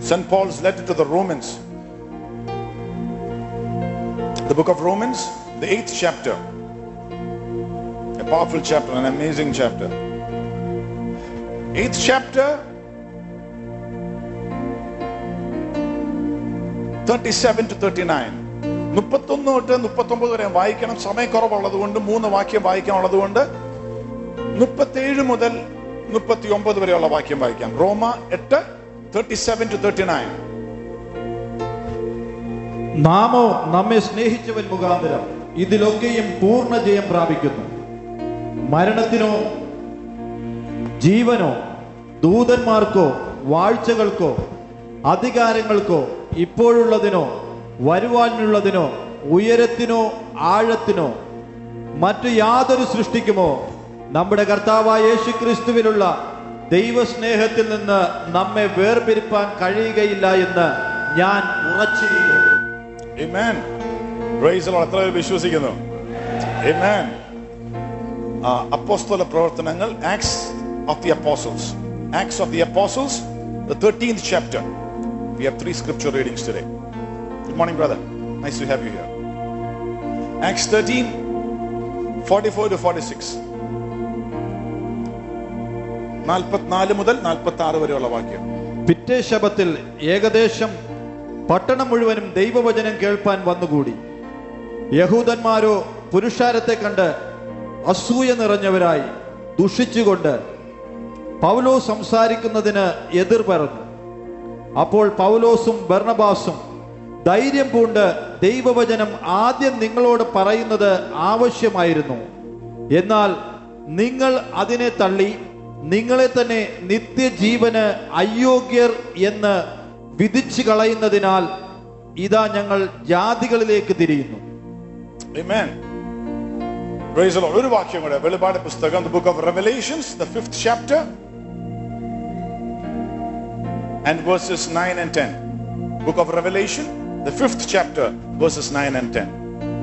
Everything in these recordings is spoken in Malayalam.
St. Paul's letter to the Romans. The book of Romans, the eighth chapter. A powerful chapter, an amazing chapter. Eighth chapter, 37 to 39. മുപ്പത്തൊന്ന് തൊട്ട് മുപ്പത്തൊമ്പത് വരെ വായിക്കണം സമയക്കുറവുള്ളത് കൊണ്ട് മൂന്ന് വാക്യം വായിക്കാനുള്ളത് കൊണ്ട് മുപ്പത്തേഴ് മുതൽ മുപ്പത്തി ഒമ്പത് വരെയുള്ള വാക്യം വായിക്കാം റോമ എട്ട് thirty seven to thirty nine നാമോ നമ്മെ സ്നേഹിച്ചവൻ മുഖാന്തരം ഇതിലൊക്കെയും പൂർണ്ണ ജയം പ്രാപിക്കുന്നു മരണത്തിനോ ജീവനോ ദൂതന്മാർക്കോ വാഴ്ചകൾക്കോ അധികാരങ്ങൾക്കോ ഇപ്പോഴുള്ളതിനോ വരുവാനുള്ളതിനോ ഉയരത്തിനോ ആഴത്തിനോ മറ്റു യാതൊരു സൃഷ്ടിക്കുമോ നമ്മുടെ കർത്താവായ യേശു ക്രിസ്തുവിലുള്ള ദൈവസ്നേഹത്തിൽ നിന്ന് നമ്മെ വേർപിരിപ്പാൻ കഴിയുകയില്ല എന്ന് ഞാൻ ഉറച്ചിരിക്കുന്നു Amen. Praise the Lord. എത്ര പേര് വിശ്വസിക്കുന്നു Amen. ആ, അപ്പോസ്തല പ്രവർത്തനങ്ങൾ Acts of the Apostles Acts of the Apostles the 13th chapter we have three scripture readings today good morning brother nice to have you here acts 13 44 to 46 നാൽപ്പത്തിനാല് മുതൽ നാൽപ്പത്തി ആറ് വരെയുള്ള വാക്യം പിറ്റേ ശബത്തിൽ ഏകദേശം പട്ടണം മുഴുവനും ദൈവവചനം കേൾപ്പാൻ വന്നുകൂടി യഹൂദന്മാരോ പുരുഷാരത്തെ കണ്ട് അസൂയ നിറഞ്ഞവരായി ദുഷിച്ചുകൊണ്ട് പൗലോ സംസാരിക്കുന്നതിന് എതിർ പറഞ്ഞു അപ്പോൾ പൗലോസും ബർണബാസും ധൈര്യം പൂണ്ട് ദൈവവചനം ആദ്യം നിങ്ങളോട് പറയുന്നത് ആവശ്യമായിരുന്നു എന്നാൽ നിങ്ങൾ അതിനെ തള്ളി നിങ്ങളെ തന്നെ നിത്യജീവന് അയോഗ്യർ എന്ന് വിധിച്ചു കളയുന്നതിനാൽ ഇതാ ഞങ്ങൾ ജാതികളിലേക്ക് തിരിയുന്നു Amen. Praise the Lord. ഒരു വാക്യം കൂടെ വെളിപാട് പുസ്തകം the book of Revelations the fifth chapter and verses 9 and 10 book of Revelation the fifth chapter verses 9 and 10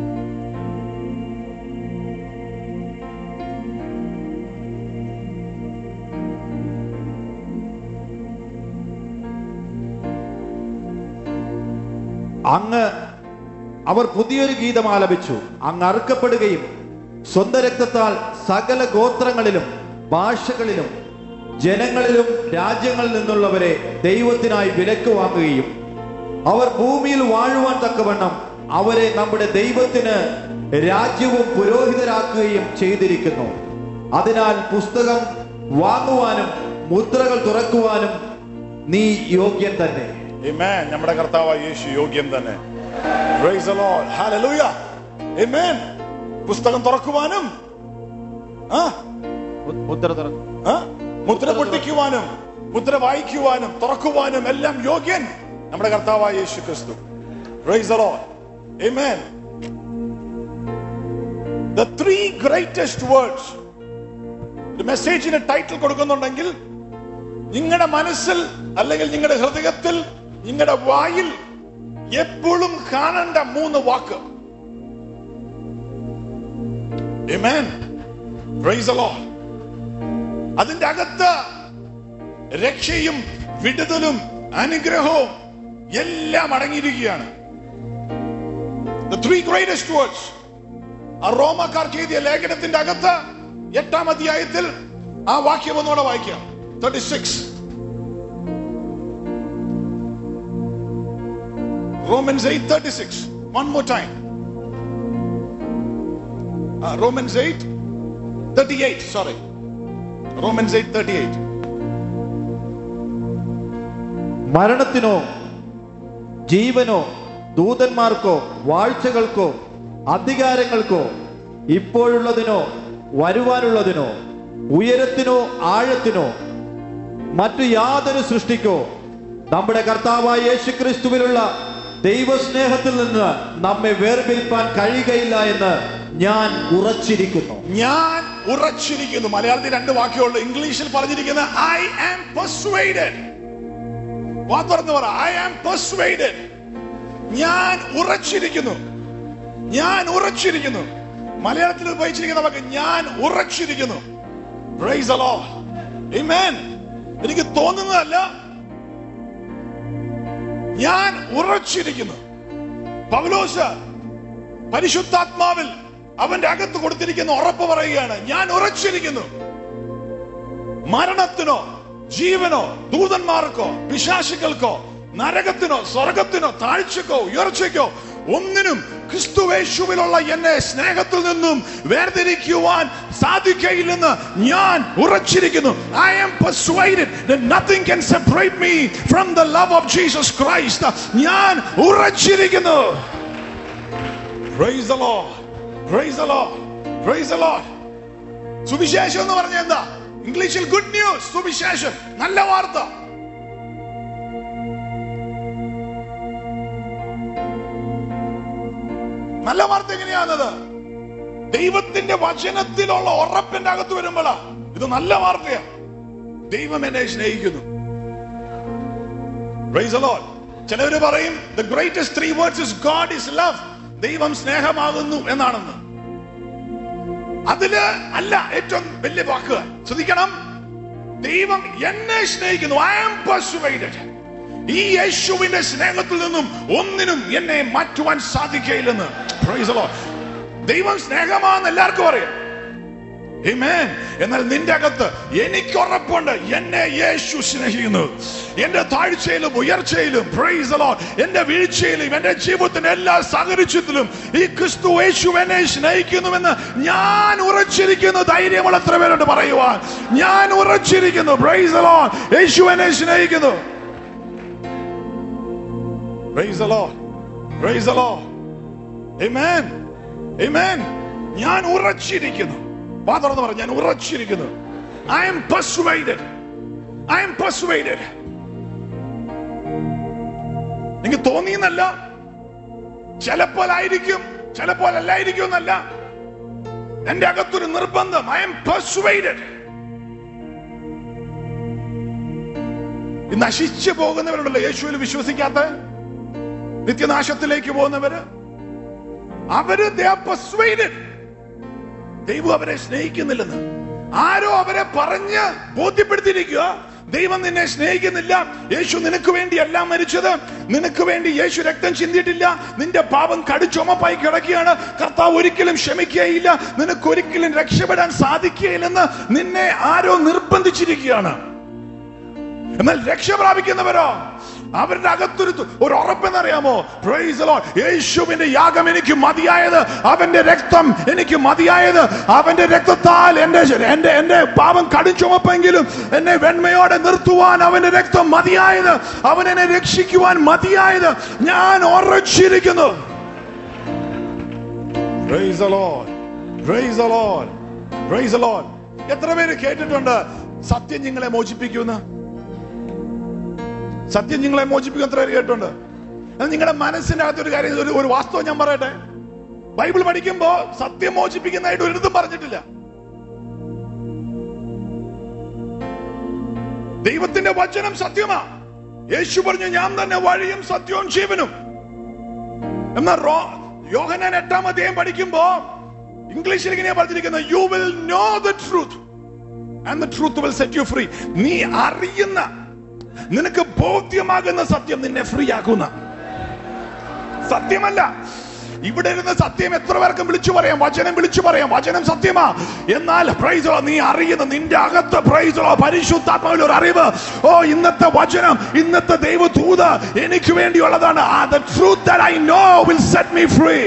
അങ്ങ് അവർ പുതിയൊരു ഗീതം ആലപിച്ചു അങ്ങ് അറുക്കപ്പെടുകയും സ്വന്തം രക്തത്താൽ സകല ഗോത്രങ്ങളിലും ഭാഷകളിലും ജനങ്ങളിലും രാജ്യങ്ങളിൽ നിന്നുള്ളവരെ ദൈവത്തിനായി വിലക്ക് വാങ്ങുകയും അവർ ഭൂമിയിൽ വാഴുവാൻ തക്കവണ്ണം അവരെ നമ്മുടെ ദൈവത്തിന് രാജ്യവും പുരോഹിതരാക്കുകയും ചെയ്തിരിക്കുന്നു അതിനാൽ പുസ്തകം വാങ്ങുവാനും മുദ്രകൾ തുറക്കുവാനും നീ യോഗ്യൻ തന്നെ Amen. നമ്മുടെ കർത്താവായ യേശു യോഗ്യം തന്നെ Praise the Lord. Hallelujah. Amen. പുസ്തകം തുറക്കുവാനും ആ മുദ്ര തുറക്കും ആ? മുദ്ര പൊട്ടിക്കുവാനും മുദ്ര വായിക്കുവാനും തുറക്കുവാനും എല്ലാം യോഗ്യൻ നമ്മുടെ കർത്താവായ യേശു ക്രിസ്തു Praise the Lord. Amen. The three greatest words ഒരു മെസ്സേജിന് ടൈറ്റിൽ കൊടുക്കുന്നുണ്ടെങ്കിൽ നിങ്ങളുടെ മനസ്സിൽ അല്ലെങ്കിൽ നിങ്ങളുടെ ഹൃദയത്തിൽ നിങ്ങളുടെ വായിൽ എപ്പോഴും കാണേണ്ട മൂന്ന് വാക്ക് Amen. Praise the Lord. അതിന്റെ അകത്ത് രക്ഷയും വിടുതലും അനുഗ്രഹവും എല്ലാം അടങ്ങിയിരിക്കുകയാണ് The three greatest words. ആ റോമക്കാർക്ക് എഴുതിയ ലേഖനത്തിന്റെ അകത്ത് എട്ടാം അധ്യായത്തിൽ ആ വാക്യം ഒന്നുകൂടെ വായിക്കാം thirty six Romans 8 36. One more time. Uh, Romans 8 38. Sorry. Romans 8 38. മരണത്തിനോ ജീവനോ ദൂതന്മാർക്കോ വാഴ്ചകൾക്കോ അധികാരങ്ങൾക്കോ ഇപ്പോഴുള്ളതിനോ വരുവാനുള്ളതിനോ ഉയരത്തിനോ ആഴത്തിനോ മറ്റു യാതൊരു സൃഷ്ടിക്കോ നമ്മുടെ കർത്താവായ യേശുക്രിസ്തുവിലുള്ള ദൈവസ്നേഹത്തിൽ നിന്ന് നമ്മെ വേർപിരിപ്പാൻ കഴിയുകയില്ല എന്ന് ഞാൻ ഉറച്ചിരിക്കുന്നു ഞാൻ ഉറച്ചിരിക്കുന്നു മലയാളത്തിൽ രണ്ട് വാക്കുകളുള്ളൂ ഇംഗ്ലീഷിൽ പറഞ്ഞിരിക്കുന്ന ഐ ആം പെർസ്വേഡഡ് വാ തുറന്ന് പറ ഐ ആം പെർസ്വേഡഡ് ഞാൻ ഉറച്ചിരിക്കുന്നു ഞാൻ ഉറച്ചിരിക്കുന്നു മലയാളത്തിൽ ഉപയോഗിച്ചിരിക്കുന്ന വാക്ക് ഞാൻ ഉറച്ചിരിക്കുന്നു Praise the Lord. Amen. എനിക്ക് തോന്നുന്നതല്ല ഞാൻ ഉറച്ചിരിക്കുന്നു പൗലോസ് പരിശുദ്ധാത്മാവിൽ അവന്റെ അകത്ത് കൊടുത്തിരിക്കുന്ന ഉറപ്പ് പറയുകയാണ് ഞാൻ ഉറച്ചിരിക്കുന്നു മരണത്തിനോ ജീവനോ ദൂതന്മാർക്കോ പിശാശുക്കൾക്കോ നരകത്തിനോ സ്വർഗത്തിനോ താഴ്ചക്കോ ഉയർച്ചയ്ക്കോ ഒന്നിനും ക്രിസ്തുവേശുവിലുള്ള എന്നെ സ്നേഹത്തിൽ നിന്നും വേർതിരിക്കുവാൻ സാധിക്കയില്ലെന്ന് ഞാൻ ഉറച്ചിരിക്കുന്നു I am persuaded nothing can separate me from the love of Jesus Christ ഞാൻ ഉറച്ചിരിക്കുന്നു Praise the Lord. Praise the Lord. Praise the Lord. സുവിശേഷം എന്ന് പറഞ്ഞ എന്താ ഇംഗ്ലീഷിൽ ഗുഡ് ന്യൂസ് സുവിശേഷം നല്ല വാർത്ത നല്ല വാർത്ത എങ്ങനെയാണത് ദൈവത്തിന്റെ വചനത്തിലുള്ള ഉറപ്പിന്റെ അകത്ത് വരുമ്പോഴാ ഇത് നല്ല വാർത്തയാ ദൈവം എന്നെ സ്നേഹിക്കുന്നു Praise the Lord. ചിലവര് പറയും the greatest three words is God is love ദൈവം സ്നേഹമാകുന്നു എന്നാണെന്ന് അതില് അല്ല ഏറ്റവും വലിയ വാക്ക് ശ്രദ്ധിക്കണം ദൈവം എന്നെ സ്നേഹിക്കുന്നു ഐ ആം persuaded ഈ യേശുവിന്റെ സ്നേഹത്തിൽ നിന്നും ഒന്നിനും എന്നെ മാറ്റുവാൻ സാധിക്കയില്ലെന്ന് Praise the Lord. ദൈവം സ്നേഹമാണെന്ന് എല്ലാവർക്കും അറിയാം Amen. എന്നാൽ നിന്റെ അകത്ത് എനിക്ക് ഉറപ്പുണ്ട് എന്നെ യേശു സ്നേഹിക്കുന്നു എന്റെ താഴ്ചയിലും ഉയർച്ചയിലും praise the Lord. എന്റെ വീഴ്ചയിലും എന്റെ ജീവിതത്തിന്റെ എല്ലാ സാഹചര്യത്തിലും ഈ ക്രിസ്തു യേശു എന്നെ സ്നേഹിക്കുന്നുവെന്ന് ഞാൻ ഉറച്ചിരിക്കുന്നു ധൈര്യമുള്ള എത്ര പേരുണ്ട് പറയുവാൻ ഞാൻ ഉറച്ചിരിക്കുന്നു praise the Lord. യേശു എന്നെ സ്നേഹിക്കുന്നു Praise the Lord. Praise the Lord. Amen. Amen. ഞാൻ ഉറച്ചിരിക്കുന്നു വാ തുറന്ന് പറഞ്ഞു ഞാൻ ഉറച്ചിരിക്കുന്നു I am persuaded I am persuaded എനിക്ക് തോന്നിയെന്നല്ല ചിലപ്പോൾ ആയിരിക്കും ചിലപ്പോൾ അല്ലായിരിക്കും എന്നല്ല എന്റെ അകത്തൊരു നിർബന്ധം ഐ എം persuaded ഈ നശിച്ചു പോകുന്നവരുണ്ടല്ലോ യേശുവിൽ വിശ്വസിക്കാത്ത നിത്യനാശത്തിലേക്ക് പോകുന്നവര് അവര് they are persuaded ദൈവം അവരെ സ്നേഹിക്കുന്നില്ലെന്ന് ആരോ അവരെ പറഞ്ഞ് ബോധ്യപ്പെടുത്തിയിരിക്കുക ദൈവം നിന്നെ സ്നേഹിക്കുന്നില്ല യേശു നിനക്ക് വേണ്ടി എല്ലാം മരിച്ചത് നിനക്ക് വേണ്ടി യേശു രക്തം ചിന്തിയിട്ടില്ല നിന്റെ പാപം കടിച്ചുമപ്പായി കിടക്കുകയാണ് കർത്താവ് ഒരിക്കലും ക്ഷമിക്കുകയില്ല നിനക്ക് ഒരിക്കലും രക്ഷപ്പെടാൻ സാധിക്കുകയില്ലെന്ന് നിന്നെ ആരോ നിർബന്ധിച്ചിരിക്കുകയാണ് എന്നാൽ രക്ഷ പ്രാപിക്കുന്നവരോ അവരുടെ അകത്തൊരു ഒരു ഉറപ്പെന്നറിയാമോ Praise the Lord. യേശുവിന്റെ യാഗം എനിക്ക് മതിയായത് അവന്റെ രക്തം എനിക്ക് മതിയായത് അവന്റെ രക്തത്താൽ എന്റെ എന്റെ എന്റെ പാപം കടും ചുമപ്പെങ്കിലും എന്നെ വെണ്മയോടെ നിർത്തുവാൻ അവന്റെ രക്തം മതിയായത് അവൻ എന്നെ രക്ഷിക്കുവാൻ മതിയായത് ഞാൻ ഉറച്ചിരിക്കുന്നു Praise the Lord. Praise the Lord. Praise the Lord. എത്ര പേര് കേട്ടിട്ടുണ്ട് സത്യം നിങ്ങളെ മോചിപ്പിക്കുമെന്ന് സത്യം നിങ്ങളെ മോചിപ്പിക്കും എത്ര പേര് കേട്ടിട്ടുണ്ട് അത് നിങ്ങളുടെ മനസ്സിന്റെ അകത്ത് ഒരു കാര്യം ഒരു ഒരു വാസ്തവം ഞാൻ പറയട്ടെ ബൈബിൾ പഠിക്കുമ്പോ സത്യം മോചിപ്പിക്കുന്നതായിട്ട് ഒരിടത്തും പറഞ്ഞിട്ടില്ല ദൈവത്തിന്റെ വചനം സത്യമാ യേശു പറഞ്ഞു ഞാൻ തന്നെ വഴിയും സത്യവും ജീവനും എന്നാൽ റോ- യോഹന്നാൻ എട്ടാം അധ്യായം പഠിക്കുമ്പോ ഇംഗ്ലീഷിൽ ഇങ്ങനെയാ പറഞ്ഞിരിക്കുന്നത് you will know the truth and the truth will set you free നീ അറിയുന്ന നിനക്ക് ബോധ്യമാകുന്ന സത്യം നിന്നെ ഫ്രീ ആക്കുന്ന സത്യമല്ല ഇവിടെ ഇരുന്ന് സത്യം എത്ര പേർക്കും വിളിച്ചു പറയാം വചനം വിളിച്ചു പറയാം വചനം സത്യമാ എന്നാൽ പ്രൈസോ നീ അറിയുന്ന നിന്റെ അകത്ത് പ്രൈസോ പരിശുദ്ധാത്മാവിൽ ഒരു അറിവ് ഓ ഇന്നത്തെ വചനം ഇന്നത്തെ ദൈവദൂത് എനിക്ക് വേണ്ടിയുള്ളതാണ് ആ the truth that I know will set me free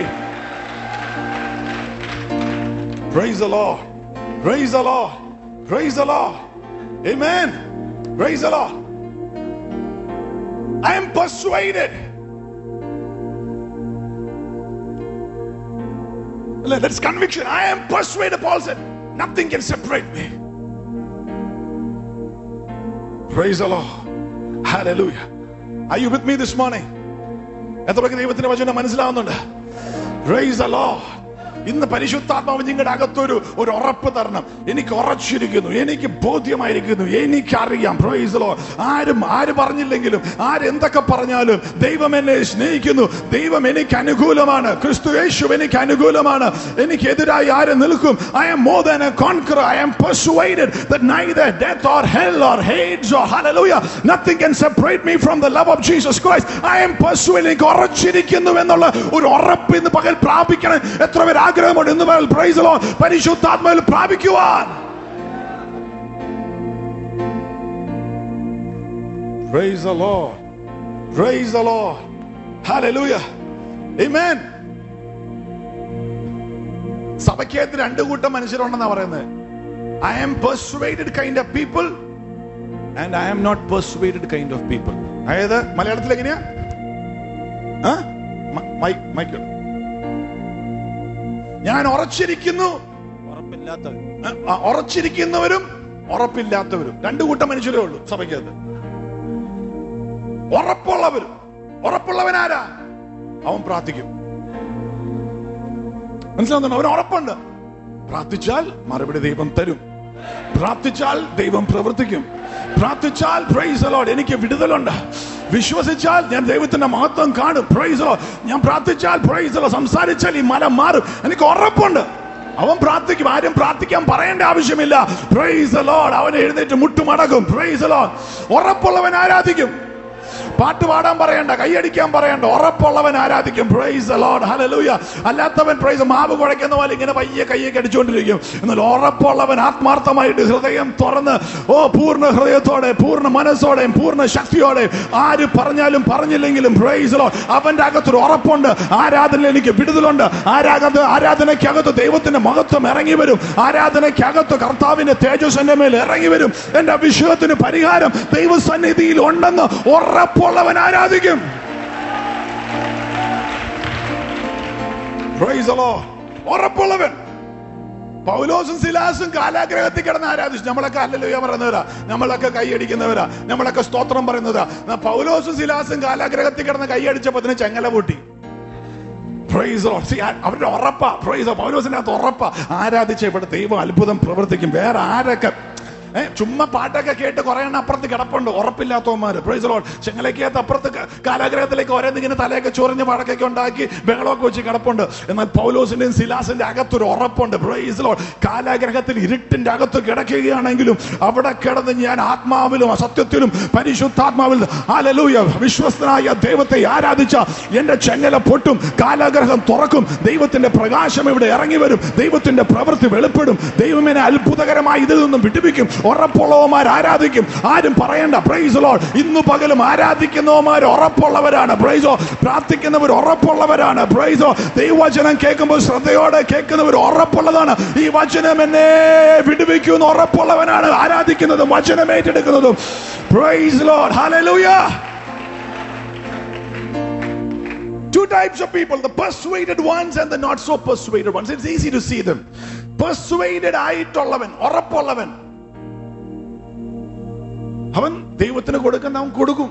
praise the Lord praise the Lord praise the Lord amen praise the Lord I am persuaded That's conviction. I am persuaded, Paul said. Nothing can separate me. Praise the Lord. Hallelujah. Are you with me this morning? എത്ര പേർക്ക് ദൈവത്തിന്റെ വചനം മനസ്സിലാവുന്നുണ്ട് Praise the Lord. ഇന്ന് പരിശുദ്ധാത്മാവ് നിങ്ങളുടെ അകത്തൊരു ഒരു ഉറപ്പ് തരണം എനിക്ക് ഉറച്ചിരിക്കുന്നു എനിക്ക് ബോധ്യമായിരിക്കുന്നു എനിക്കറിയാം പ്രൈസലോ ആരും ആര് പറഞ്ഞില്ലെങ്കിലും ആരെന്തൊക്കെ പറഞ്ഞാലും ദൈവം എന്നെ സ്നേഹിക്കുന്നു ദൈവം എനിക്ക് അനുകൂലമാണ് ക്രിസ്തു യേശു എനിക്ക് അനുകൂലമാണ് എനിക്കെതിരായി ആര് നിൽക്കും I am more than a conqueror i am persuaded that neither death or hell or hades or hallelujah nothing can separate me from the love of jesus christ i am persuaded എനിക്ക് ഉറച്ചിരിക്കുന്നു എന്നുള്ള ഒരു ഉറപ്പ് ഇന്ന് പകൽ പ്രാപിക്കണം എത്ര പേർ ആഗ്രഹമുണ്ട് ഇന്ന് പകൽ പ്രൈസ് ലോ പരിശുദ്ധാത്മാവിൽ പ്രാപിക്കുവാൻ Praise the Lord. Praise the Lord. Hallelujah. Amen. സഭയ്ക്കകത്ത് രണ്ടു കൂട്ടം മനുഷ്യരുണ്ടെന്നാ പറയുന്നത് I am persuaded kind of people and I am not persuaded kind of people അതായത് മലയാളത്തിൽ എങ്ങനെയാ ആ? മ- മൈക്ക് മൈക്ക് ഞാൻ ഉറച്ചിരിക്കുന്നു ഉറപ്പില്ലാത്തവൻ ആ, ഉറച്ചിരിക്കുന്നവരും ഉറപ്പില്ലാത്തവരും രണ്ടു കൂട്ടം മനുഷ്യരേ ഉള്ളൂ സഭയ്ക്കകത്ത് ഉറപ്പുള്ളവരും ഉറപ്പുള്ളവൻ ആരാ അവൻ പ്രാർത്ഥിക്കും മനസ്സിലാവുന്നുണ്ടോ അവൻ ഉറപ്പുണ്ട് പ്രാർത്ഥിച്ചാൽ മറുപടി ദൈവം തരും പ്രാർത്ഥിച്ചാൽ ദൈവം പ്രവർത്തിക്കും പ്രാർത്ഥിച്ചാൽ പ്രൈസ് ലോഡ് എനിക്ക് വിടുതലുണ്ട് വിശ്വസിച്ചാൽ ഞാൻ ദൈവത്തിന്റെ മഹത്വം കാണും പ്രൈസ് ഞാൻ പ്രാർത്ഥിച്ചാൽ പ്രൈസ് സംസാരിച്ചാൽ ഈ മല മാറും എനിക്ക് ഉറപ്പുണ്ട് അവൻ പ്രാർത്ഥിക്കും ആരും പ്രാർത്ഥിക്കാൻ പറയേണ്ട ആവശ്യമില്ല പ്രൈസ് ലോഡ് അവൻ എഴുന്നേറ്റ് മുട്ടുമടക്കും പ്രൈസ് ലോഡ് ഉറപ്പുള്ളവൻ ആരാധിക്കും പാട്ട് പാടാൻ പറയണ്ട കൈയടിക്കാൻ പറയണ്ട ഉറപ്പുള്ളവൻ ആരാധിക്കും പ്രൈസ് ലോഡ് ഹല്ലേലൂയ അല്ലാത്തവൻ പ്രൈസ് മാവ് കുഴയ്ക്കുന്ന പോലെ ഇങ്ങനെ പയ്യെ കയ്യൊക്കെ അടിച്ചുകൊണ്ടിരിക്കും എന്നാൽ ഉറപ്പുള്ളവൻ ആത്മാർത്ഥമായിട്ട് ഹൃദയം തുറന്ന് ഓ പൂർണ്ണ ഹൃദയത്തോടെ പൂർണ്ണ മനസ്സോടെയും പൂർണ്ണ ശക്തിയോടെ ആര് പറഞ്ഞാലും പറഞ്ഞില്ലെങ്കിലും പ്രൈസ് ലോഡ് അവന്റെ അകത്തൊരു ഉറപ്പുണ്ട് ആരാധന എനിക്ക് വിടുതലുണ്ട് ആരാധന ആരാധനയ്ക്കകത്ത് ദൈവത്തിന്റെ മഹത്വം ഇറങ്ങി വരും ആരാധനയ്ക്കകത്ത് കർത്താവിന്റെ തേജസ് എന്റെ മേൽ ഇറങ്ങി വരും എന്റെ വിഷയത്തിന് പരിഹാരം ദൈവസന്നിധിയിൽ ഉണ്ടെന്ന് ഉറപ്പുള്ളവൻ ആരാധിക്കും Praise the Lord. ഉറപ്പുള്ളവൻ പൗലോസും സിലാസും കാലാഗ്രഹത്തിൽ കിടന്ന് ആരാധിച്ചു നമ്മളൊക്കെ അല്ലല്ലോ പറയുന്നവരാ നമ്മളൊക്കെ കൈയടിക്കുന്നവരാ നമ്മളൊക്കെ സ്തോത്രം പറയുന്നവരാ എന്നാ പൗലോസും സിലാസും കാലാഗ്രഹത്തിൽ കിടന്ന് കൈയടിച്ചപ്പോ അതിന് ചെങ്ങല പൊട്ടി Praise the Lord. See, ആ- അവരുടെ ഉറപ്പാ പ്രൈസ് പൗലോസിന്റെ അകത്ത് ഉറപ്പാ ആരാധിച്ച ഇവിടെ ദൈവം അത്ഭുതം പ്രവർത്തിക്കും വേറെ ആരൊക്കെ ഏ, ചുമ്മാ പാട്ടൊക്കെ കേട്ട് കുറെ എണ്ണം അപ്പുറത്ത് കിടപ്പുണ്ട് ഉറപ്പില്ലാത്തവന്മാര് പ്രൈസ് ലോഡ് ചെങ്ങലക്കകത്ത് അപ്പുറത്ത് ക- കാലാഗ്രഹത്തിലേക്ക് ഓരോന്നിങ്ങനെ തലയൊക്കെ ചൊറിഞ്ഞ് വടക്കൊക്കെ ഉണ്ടാക്കി ബഹളമൊക്കെ വെച്ച് കിടപ്പുണ്ട് എന്നാൽ പൗലോസിന്റെയും സിലാസിന്റെ അകത്തൊരു ഉറപ്പുണ്ട് പ്രൈസ് ലോഡ് കാലാഗ്രഹത്തിൽ ഇരുട്ടിന്റെ അകത്ത് കിടക്കുകയാണെങ്കിലും അവിടെ കിടന്ന് ഞാൻ ആത്മാവിലും അസത്യത്തിലും പരിശുദ്ധാത്മാവിലും ഹാലലൂയ വിശ്വസ്തനായ ദൈവത്തെ ആരാധിച്ച എന്റെ ചെങ്ങല പൊട്ടും കാലാഗ്രഹം തുറക്കും ദൈവത്തിന്റെ പ്രകാശം ഇവിടെ ഇറങ്ങി വരും ദൈവത്തിന്റെ പ്രവൃത്തി വെളിപ്പെടും ദൈവം എന്നെ അത്ഭുതകരമായി ഇതിൽ നിന്നും വിടുവിക്കും ഉറപ്പുള്ളവന്മാർ ആരാധിക്കും ആരും പറയണ്ട പ്രൈസ് ലോഡ് ഇന്നു പകലും ആരാധിക്കുന്നവന്മാർ ഉറപ്പുള്ളവരാണ് പ്രൈസോ പ്രാർത്ഥിക്കുന്നവർ ഉറപ്പുള്ളവരാണ് പ്രൈസോ ദൈവവചനം കേൾക്കുമ്പോൾ ശ്രദ്ധയോടെ കേൾക്കുന്നവർ ഉറപ്പുള്ളതാണ് ഈ വചനം എന്നെ വിടുവിക്കുമെന്ന് ഉറപ്പുള്ളവനാണ് ആരാധിക്കുന്നതും വചനം ഏറ്റെടുക്കുന്നതും praise Lord hallelujah Two types of people, the persuaded ones and the not so persuaded ones. It's easy to see them. Persuaded ആയിട്ടുള്ളവൻ ഉറപ്പുള്ളവൻ അവൻ ദൈവത്തിന് കൊടുക്കുന്ന അവൻ കൊടുക്കും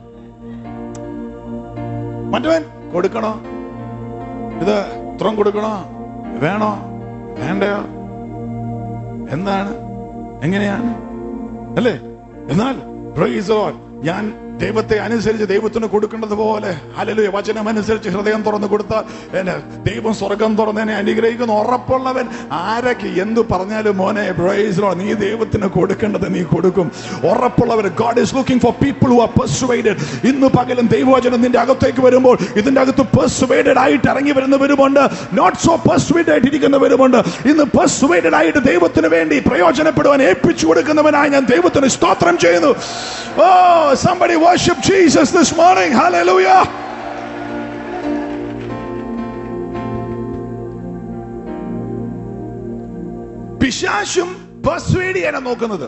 മറ്റവൻ കൊടുക്കണോ ഇത് ഇത്രയും കൊടുക്കണോ വേണോ വേണ്ടയോ എന്താണ് എങ്ങനെയാണ് അല്ലേ എന്നാൽ praise the Lord. ഞാൻ ദൈവത്തെ അനുസരിച്ച് ദൈവത്തിന് കൊടുക്കേണ്ടത് പോലെ അല്ലല്ലോ വചനം അനുസരിച്ച് ഹൃദയം തുറന്നു കൊടുത്താൽ എന്നെ ദൈവം സ്വർഗം തുറന്ന് എന്നെ അനുഗ്രഹിക്കുന്ന ഉറപ്പുള്ളവൻ ആരൊക്കെ എന്തു പറഞ്ഞാലും മോനെ praise the Lord. നീ ദൈവത്തിന് കൊടുക്കേണ്ടത് നീ കൊടുക്കും ഉറപ്പുള്ളവർ God is looking for people who are persuaded ഇന്ന് പകലും ദൈവവചനം നിന്റെ അകത്തേക്ക് വരുമ്പോൾ ഇതിന്റെ അകത്ത് പെർസുവേറ്റഡ് ആയിട്ട് ഇറങ്ങി വരുന്നവരുമുണ്ട് നോട്ട് സോ പെർസുവേറ്റഡ് ആയിട്ട് ഇരിക്കുന്നവരുമുണ്ട് ഇന്ന് പെർസുവേറ്റഡ് ആയിട്ട് ദൈവത്തിന് വേണ്ടി പ്രയോജനപ്പെടുവാൻ ഏൽപ്പിച്ചു കൊടുക്കുന്നവനായി ഞാൻ ദൈവത്തിന് സ്തോത്രം ചെയ്യുന്നു ഓ somebody worship Jesus this morning hallelujah പിശാശും പെർsuade ചെയ്യാനാ നോക്കുന്നത്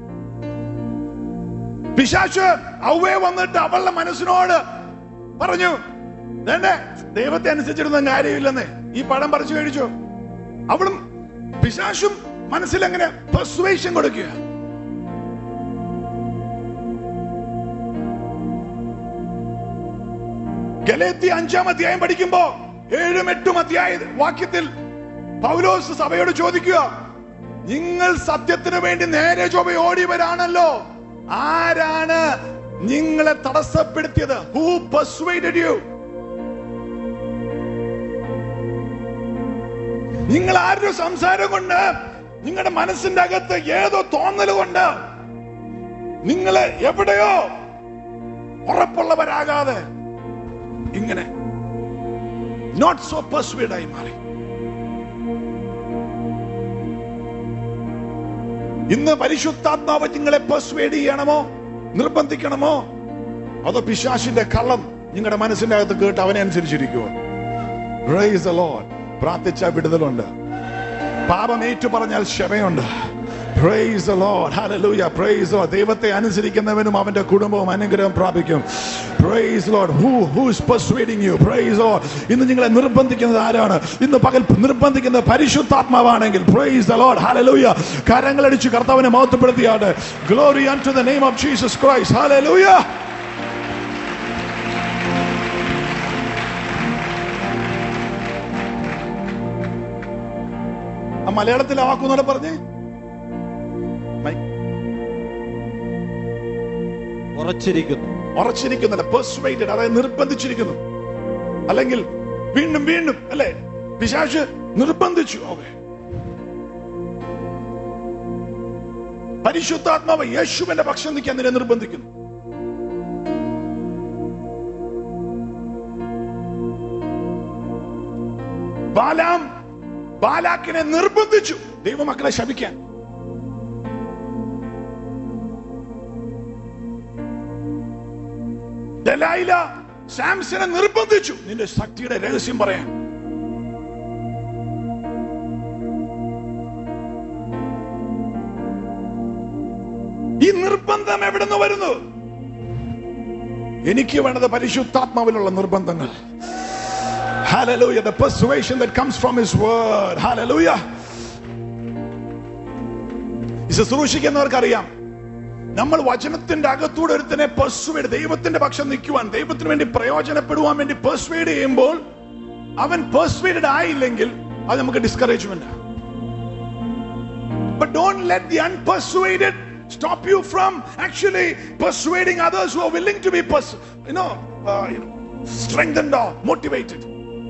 പിശാശ് അവയെ വന്നിട്ട് അവളുടെ മനസ്സിനോട് പറഞ്ഞു വേണ്ടേ ദൈവത്തെ അനുസരിച്ചിരുന്ന കാര്യമില്ലെന്ന് ഈ പഴം പറിച്ചു കഴിച്ചു അവളും പിശാശും മനസ്സിൽ എങ്ങനെ പെർസുവേഷൻ കൊടുക്കുക ഗലേത്തി അഞ്ചാം അധ്യായം പഠിക്കുമ്പോ ഏഴും എട്ടും അധ്യായ വാക്യത്തിൽ പൗലോസ് സഭയോട് ചോദിക്കുക നിങ്ങൾ സത്യത്തിന് വേണ്ടി നേരെ ചൊവ്വ ഓടിയവരാണല്ലോ ആരാണ് നിങ്ങളെ തടസ്സപ്പെടുത്തിയത് ഹൂ persuaded you നിങ്ങൾ ആരുടെ സംസാരം കൊണ്ട് നിങ്ങളുടെ മനസ്സിന്റെ അകത്ത് ഏതോ തോന്നൽ കൊണ്ട് നിങ്ങള് എവിടെയോ ഉറപ്പുള്ളവരാകാതെ ഇങ്ങനെ നോട്ട് സോ പെർസ്വേഡ് ആയി മാറി ഇന്ന് പരിശുദ്ധാത്മാവ് നിങ്ങളെ പെർസ്വേഡ് ചെയ്യണമോ നിർബന്ധിക്കണമോ അതോ പിശാശിന്റെ കള്ളം നിങ്ങളുടെ മനസ്സിന്റെ അകത്ത് കേട്ട് അവനെ അനുസരിച്ചിരിക്കുമോ Praise the Lord. പ്രാർത്ഥിച്ച വിടുതലുണ്ട് പാപം ഏറ്റു പറഞ്ഞാൽ ക്ഷമയുണ്ട് Praise the Lord. Hallelujah. Praise the Lord. ദൈവത്തെ അനുസരിക്കുന്നവനും അവന്റെ കുടുംബവും അനുഗ്രഹം പ്രാപിക്കും Praise the Lord. Who, who is persuading you? Praise the Lord. ഇന്ന് നിങ്ങളെ നിർബന്ധിക്കുന്നത് ആരാണ് ഇന്ന് പകൽ നിർബന്ധിക്കുന്ന പരിശുദ്ധാത്മാവാണെങ്കിൽ Praise the Lord. Hallelujah. കരങ്ങളടിച്ച് കർത്താവിനെ മഹത്വപ്പെടുത്തിയാണ് Glory unto the name of Jesus Christ. Hallelujah. ആ മലയാളത്തിൽ ആ വാക്കുന്നോടെ പറഞ്ഞേ മൈ- ഉറച്ചിരിക്കുന്നു ഉറച്ചിരിക്കുന്നില്ല പെർസ്വേറ്റഡ് അതായത് നിർബന്ധിച്ചിരിക്കുന്നു അല്ലെങ്കിൽ വീണ്ടും വീണ്ടും അല്ലെ പിശാശ് നിർബന്ധിച്ചു ഓക്കെ പരിശുദ്ധാത്മാവ് യേശുവിന്റെ പക്ഷം നിൽക്കാൻ നിന്നെ നിർബന്ധിക്കുന്നു ബാലാം ബാലാക്കിനെ നിർബന്ധിച്ചു ദൈവമക്കളെ ശപിക്കാൻ ദലൈല സാംസനെ നിർബന്ധിച്ചു നിന്റെ ശക്തിയുടെ രഹസ്യം പറയാൻ ഈ നിർബന്ധം എവിടെ നിന്ന് വരുന്നു എനിക്ക് വേണ്ടത് പരിശുദ്ധാത്മാവിലുള്ള നിർബന്ധങ്ങൾ Hallelujah. The persuasion that comes from His word. Hallelujah. ഈ ശുശ്രൂഷിക്കുന്നവർക്കറിയാം നമ്മൾ വചനത്തിന്റെ അകത്തൂടെ ഒരുത്തനെ പെർസ്വേഡ് ദൈവത്തിന്റെ പക്ഷം നിൽക്കുവാൻ ദൈവത്തിന് വേണ്ടി പ്രയോജനപ്പെടുവാൻ വേണ്ടി പെർസ്വേഡ് ചെയ്യുമ്പോൾ അവൻ പെർസ്വേഡഡ് ആയില്ലെങ്കിൽ അത് നമുക്ക് discouragement But don't let the unpersuaded stop you from actually persuading others who are willing to be, pers- you know, uh, you know, strengthened or motivated.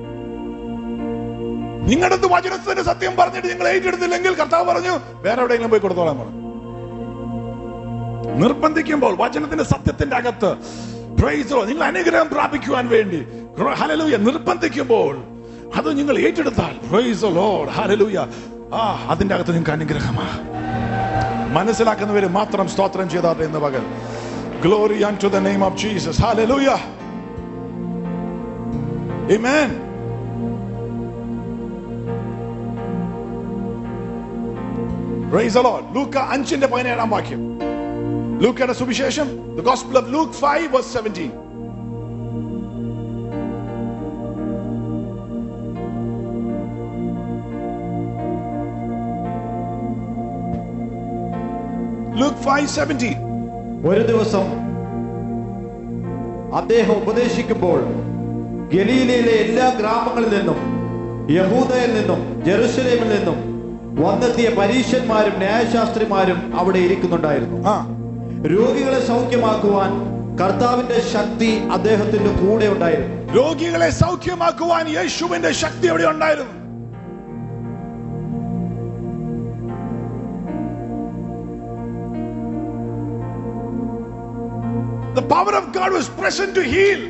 നിങ്ങളുടെ അടുത്ത് വചനത്തിന്റെ സത്യം പറഞ്ഞിട്ട് നിങ്ങൾ ഏറ്റെടുത്തില്ലെങ്കിൽ കർത്താവ് പറഞ്ഞു വേറെ എവിടെയെങ്കിലും പോയി കൊടുത്തോളാൻ പറഞ്ഞു നിർബന്ധിക്കുമ്പോൾ വചനത്തിന്റെ സത്യത്തിന്റെ അകത്ത് praise the Lord, നിങ്ങൾ അനുഗ്രഹം പ്രാപിക്കുവാൻ വേണ്ടി ഹലലൂയ നിർബന്ധിക്കുമ്പോൾ അത് നിങ്ങൾ ഏറ്റെടുത്താൽ praise the Lord, hallelujah. ആ അതിന്റെ അകത്ത് നിങ്ങൾക്ക് അനുഗ്രഹമാ മനസ്സിലാക്കുന്നവര് മാത്രം സ്തോത്രം ചെയ്താട്ടെ എന്ന് പകൽ glory to the name of Jesus hallelujah. Amen. Praise the Lord. ലൂക്ക അഞ്ചിന്റെ പതിനേഴാം വാക്യം ലൂക്കയുടെ സുവിശേഷം the gospel of Luke 5 verse 17 Luke 5 17 ഒരു ദിവസം അദ്ദേഹം ഉപദേശിക്കുമ്പോൾ ഗലീലയിലെ എല്ലാ ഗ്രാമങ്ങളിൽ നിന്നും യഹൂദയിൽ നിന്നും ജെറുസലേമിൽ നിന്നും വന്നെത്തിയ പരീക്ഷന്മാരും ന്യായശാസ്ത്രിമാരും അവിടെ ഇരിക്കുന്നുണ്ടായിരുന്നു ആ രോഗികളെ സൗഖ്യമാക്കുവാൻ കർത്താവിന്റെ ശക്തി അദ്ദേഹത്തിന്റെ കൂടെ ഉണ്ടായിരുന്നു രോഗികളെ സൗഖ്യമാക്കുവാൻ യേശുവിന്റെ ശക്തി അവിടെ ഉണ്ടായിരുന്നു The power of God was present to heal.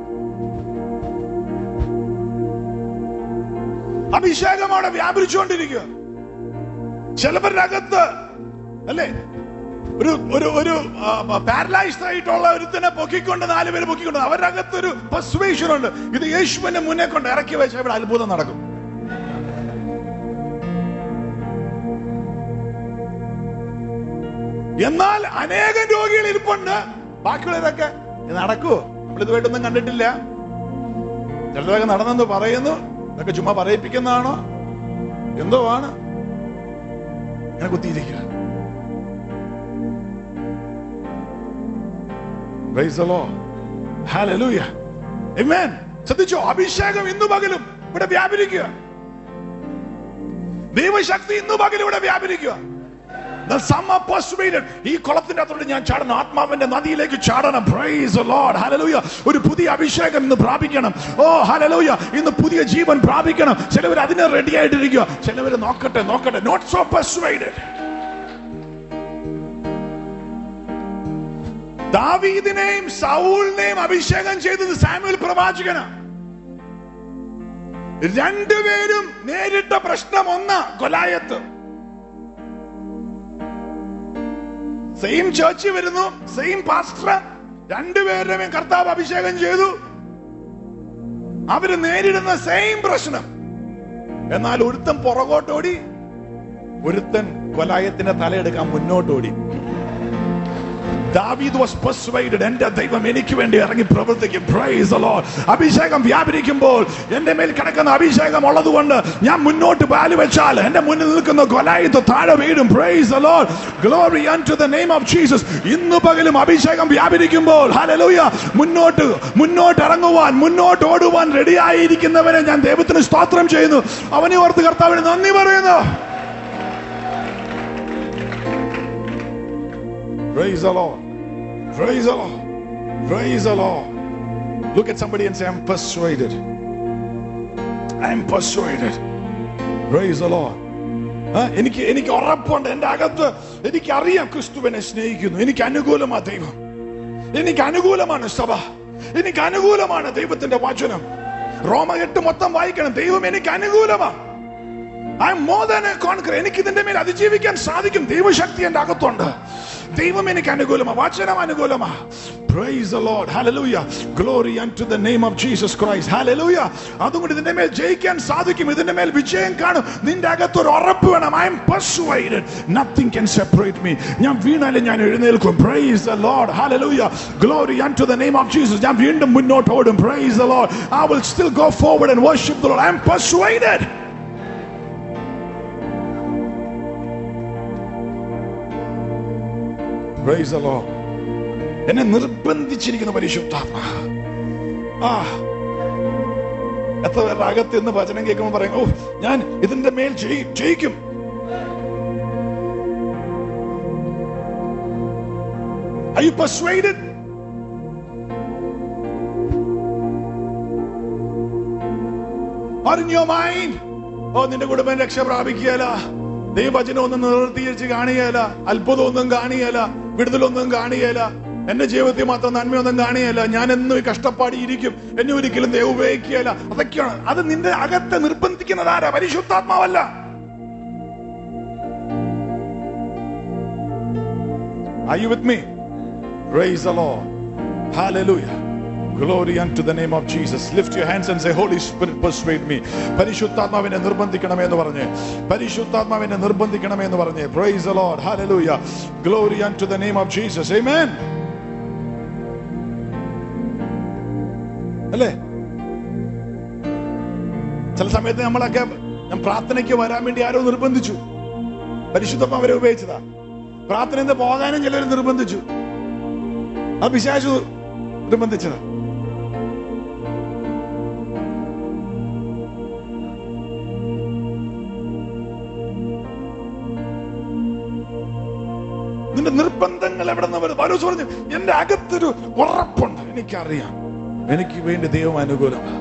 അഭിഷേകം അവിടെ വ്യാപരിച്ചുകൊണ്ടിരിക്കുക ചിലവരുടെ അകത്ത് അല്ലേ ഒരു ഒരു ഒരു പാരലൈസ്ഡ് ആയിട്ടുള്ള ഒരുത്തിനെ പൊക്കിക്കൊണ്ട് നാല് പേര് പൊക്കിക്കൊണ്ട് അവരുടെ അകത്ത് ഒരു പെർസ്വേഷൻ ഉണ്ട് ഇത് യേശുവിന്റെ മുന്നേ കൊണ്ട് ഇറക്കി വെച്ച ഇവിടെ അത്ഭുതം നടക്കും എന്നാൽ അനേകം രോഗികൾ ഇരിപ്പുണ്ട് ബാക്കിയുള്ളവരൊക്കെ ഇത് നടക്കുവോ നമ്മൾ ഇതുമായിട്ടൊന്നും കണ്ടിട്ടില്ല ചിലതൊക്കെ നടന്നെന്ന് പറയുന്നു ഇതൊക്കെ ചുമ്മാ പറയിപ്പിക്കുന്നതാണോ എന്തോ ആണ് ഇങ്ങനെ കുത്തിയിരിക്കുക Praise the Lord. Hallelujah. Amen. ശ്രദ്ധിച്ചോ അഭിഷേകം ഇന്നു പകലും ഇവിടെ വ്യാപരിക്കുക ദൈവശക്തി ഇന്ന് പകലിവിടെ വ്യാപരിക്കുക എന്നാൽ some are persuaded. ഈ കുളത്തിന്റെ അകത്തോട്ട് ഞാൻ ചാടണം ആത്മാവിന്റെ നദിയിലേക്ക് ചാടണം പ്രൈസ് ലോർഡ് ഹല്ലേലൂയ ഒരു പുതിയ അഭിഷേകം ഇന്ന് പ്രാപിക്കണം ഓ ഹല്ലേലൂയ ഇന്ന് പുതിയ ജീവൻ പ്രാപിക്കണം ചിലവർ അതിനെ റെഡി ആയിട്ടിരിക്കുക ചിലവർ നോക്കട്ടെ നോക്കട്ടെ നോട്ട് സോ പെർസ്വൈഡഡ് ദാവീദിനെയും സൗളിനെയും അഭിഷേകം ചെയ്തത് സാമുവൽ പ്രവാചകനാണ് രണ്ടുപേരും നേരിട്ട പ്രശ്നം ഒന്ന് കൊലായത്ത് സെയിം ചേർച്ച് വരുന്നു സെയിം പാസ്റ്റർ രണ്ടുപേരുടെയും കർത്താവ് അഭിഷേകം ചെയ്തു അവര് നേരിടുന്ന സെയിം പ്രശ്നം എന്നാൽ ഒരുത്തൻ പുറകോട്ടോടി ഒരുത്തൻ കൊലായത്തിന്റെ തലയെടുക്കാൻ മുന്നോട്ടോടി ദാവീദ് വാസ് പെർസ്വൈഡഡ് എന്റെ ദൈവം എനിക്ക് വേണ്ടി ഇറങ്ങി പ്രവർത്തിക്കും പ്രൈസ് ലോർഡ് അഭിഷേകം വ്യാപരിക്കുമ്പോൾ എന്റെ മേൽ കിടക്കുന്ന അഭിഷേകം ഉള്ളതുകൊണ്ട് ഞാൻ മുന്നോട്ട് പാല് വെച്ചാൽ എന്റെ മുന്നിൽ നിൽക്കുന്ന കൊലായത്ത് താഴെ വീഴും praise Lord glory to the name of Jesus ഇന്ന് പകലും അഭിഷേകം വ്യാപരിക്കുമ്പോൾ ഹല്ലേലൂയ മുന്നോട്ട് മുന്നോട്ട് ഇറങ്ങുവാൻ മുന്നോട്ട് ഓടുവാൻ റെഡിയായിരിക്കുന്നവരെ ഞാൻ ദൈവത്തിന് സ്തോത്രം ചെയ്യുന്നു അവനെ ഓർത്ത് കർത്താവിന് നന്ദി പറയുന്നു Praise the Lord. Praise the Lord. Praise the Lord. Look at somebody and say, I'm persuaded. I'm persuaded. Praise the Lord. ആ, എനിക്ക് എനിക്ക് ഉറപ്പുണ്ട് എന്റെ അകത്ത് എനിക്ക് അറിയാം ക്രിസ്തുവിനെ സ്നേഹിക്കുന്നു എനിക്ക് അനുകൂലമാ ദൈവം എനിക്ക് അനുകൂലമാണ് സഭ എനിക്ക് അനുകൂലമാണ് ദൈവത്തിന്റെ വചനം റോമ എട്ട് മൊത്തം വായിക്കണം ദൈവം എനിക്ക് അനുകൂലമാ I am more than a conquer എനിക്ക് ഇതിന്റെ മേൽ അതിജീവിക്കാൻ സാധിക്കും ദൈവശക്തി എന്റെ അകത്തുണ്ട് ദൈവം എനിക്ക് അനുകൂലമാ വചനം അനുകൂലമാ praise the Lord hallelujah glory unto the name of Jesus Christ hallelujah അതുകൊണ്ട് ഇതിന്റെ മേൽ ജയിക്കാൻ സാധിക്കും ഇതിന്റെ മേൽ വിജയം കാണും നിന്റെ അകത്ത് ഒരു ഉറപ്പ് വേണം I am persuaded nothing can separate me ഞാൻ വീണാലും ഞാൻ എഴുന്നേൽക്കും praise the Lord hallelujah glory unto the name of Jesus ഞാൻ വീണ്ടും മുന്നോട്ട് ഓടും praise the Lord I will still go forward and worship the Lord I am persuaded Praise the Lord. എന്നെ നിർബന്ധിച്ചിരിക്കുന്ന പരിശുദ്ധാത്മ ആ എത്ര പേരുടെ അകത്ത് നിന്ന് വചനം കേൾക്കുമ്പോൾ പറയും ഓ ഞാൻ ഇതിന്റെ മേൽ ജയി- ജയിക്കും Are you persuaded? Or in your mind? ഓ നിന്റെ കുടുംബം രക്ഷ പ്രാപിക്കുകയല്ല ദൈവവചനം ഒന്നും നിർത്തിയിച്ച് കാണുകയല്ല അത്ഭുതം ഒന്നും കാണുകയല്ല വിടുതലൊന്നും കാണുകയല്ല എന്റെ ജീവിതത്തിൽ മാത്രം നന്മയൊന്നും കാണുകയല്ല ഞാൻ എന്നും ഈ കഷ്ടപ്പാടിയിരിക്കും എന്നെ ഒരിക്കലും ദൈവം ഉപയോഗിക്കുകയല്ല അതൊക്കെയാണ് അത് നിന്റെ അകത്തെ നിർബന്ധിക്കുന്നത് ആരാ പരിശുദ്ധാത്മാവല്ല Are you with me? Praise the Lord. Hallelujah. Glory unto the name of Jesus. Lift your hands and say, Holy Spirit, persuade me. പരിശുദ്ധാത്മാവിനെ നിർബന്ധിക്കണമേ എന്ന് പറഞ്ഞ് പരിശുദ്ധാത്മാവിനെ നിർബന്ധിക്കണമേ എന്ന് പറഞ്ഞ് Praise the Lord. Hallelujah. Glory unto the name of Jesus. Amen. അല്ലേ ചില സമയത്ത് നമ്മളൊക്കെ ഞാൻ പ്രാർത്ഥനയ്ക്ക് വരാൻ വേണ്ടി ആരോ നിർബന്ധിച്ചു പരിശുദ്ധമാവരെ ഉപയോഗിച്ചതാ പ്രാർത്ഥനയിൽ പോകാനും ചിലർ നിർബന്ധിച്ചു ആ പിശാചു നിർബന്ധിച്ചതാ നിന്റെ നിർബന്ധങ്ങൾ എവിടെ നിന്ന് വരുന്നു പൗലോസ് പറഞ്ഞു എന്റെ അകത്തൊരു ഉറപ്പുണ്ട് എനിക്കറിയാം എനിക്ക് വേണ്ടി ദൈവം അനുകൂലമാണ്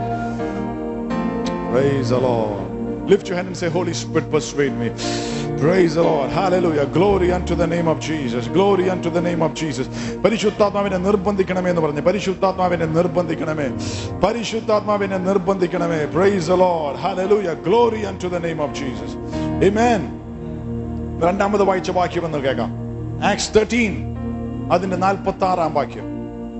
Praise the Lord. Lift your hand and say, Holy Spirit, persuade me. Praise the Lord. Hallelujah. Glory unto the name of Jesus. Glory unto the name of Jesus. പരിശുദ്ധാത്മാവിനെ നിർബന്ധിക്കണമേ എന്ന് പറഞ്ഞു പരിശുദ്ധാത്മാവിനെ നിർബന്ധിക്കണമേ പരിശുദ്ധാത്മാവിനെ നിർബന്ധിക്കണമേ praise the Lord. Hallelujah. Glory unto the name of Jesus. Amen. രണ്ടാമത് വായിച്ച വാക്യം എന്ന് കേൾക്കാം ആക്സ് തേർട്ടീൻ അതിന്റെ നാൽപ്പത്തി ആറാം വാക്യം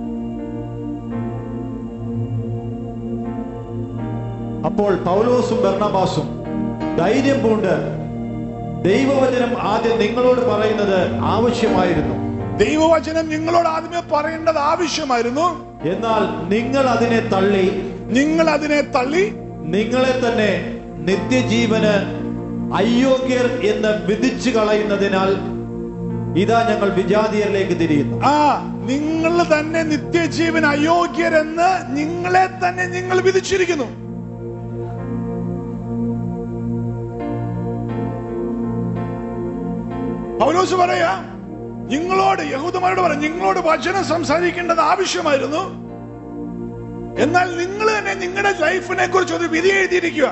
അപ്പോൾ പൗലോസും ബർണബാസും ധൈര്യം പൂണ്ട് ദൈവവചനം ആദ്യം നിങ്ങളോട് പറയുന്നത് ആവശ്യമായിരുന്നു ദൈവവചനം നിങ്ങളോട് ആദ്യമേ പറയേണ്ടത് ആവശ്യമായിരുന്നു എന്നാൽ നിങ്ങൾ അതിനെ തള്ളി നിങ്ങൾ അതിനെ തള്ളി നിങ്ങളെ തന്നെ നിത്യജീവന് അയോഗ്യർ എന്ന് വിധിച്ചു കളയുന്നതിനാൽ ഇതാ ഞങ്ങൾ വിജാതിയരിലേക്ക് തിരിയുന്നു ആ നിങ്ങൾ തന്നെ നിത്യജീവൻ അയോഗ്യരെന്ന് നിങ്ങളെ തന്നെ നിങ്ങൾ വിധിച്ചിരിക്കുന്നു പൗലോസ് പറയാ നിങ്ങളോട് യഹൂദന്മാരോട് പറയാം നിങ്ങളോട് വചനം സംസാരിക്കേണ്ടത് ആവശ്യമായിരുന്നു എന്നാൽ നിങ്ങൾ തന്നെ നിങ്ങളുടെ ലൈഫിനെ കുറിച്ച് ഒരു വിധി എഴുതിയിരിക്കുക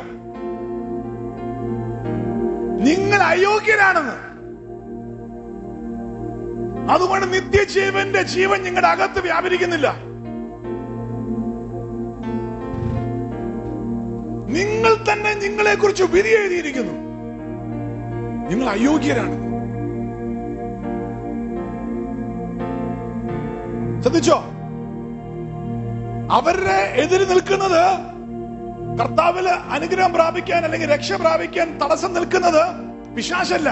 നിങ്ങൾ അയോഗ്യരാണെന്ന് അതുകൊണ്ട് നിത്യജീവന്റെ ജീവൻ നിങ്ങളുടെ അകത്ത് വ്യാപരിക്കുന്നില്ല നിങ്ങൾ തന്നെ നിങ്ങളെ കുറിച്ച് വിധി എഴുതിയിരിക്കുന്നു നിങ്ങൾ അയോഗ്യരാണ് ശ്രദ്ധിച്ചോ അവരുടെ എതിര് നിൽക്കുന്നത് കർത്താവില് അനുഗ്രഹം പ്രാപിക്കാൻ അല്ലെങ്കിൽ രക്ഷ പ്രാപിക്കാൻ തടസ്സം നിൽക്കുന്നത് പിശാശല്ല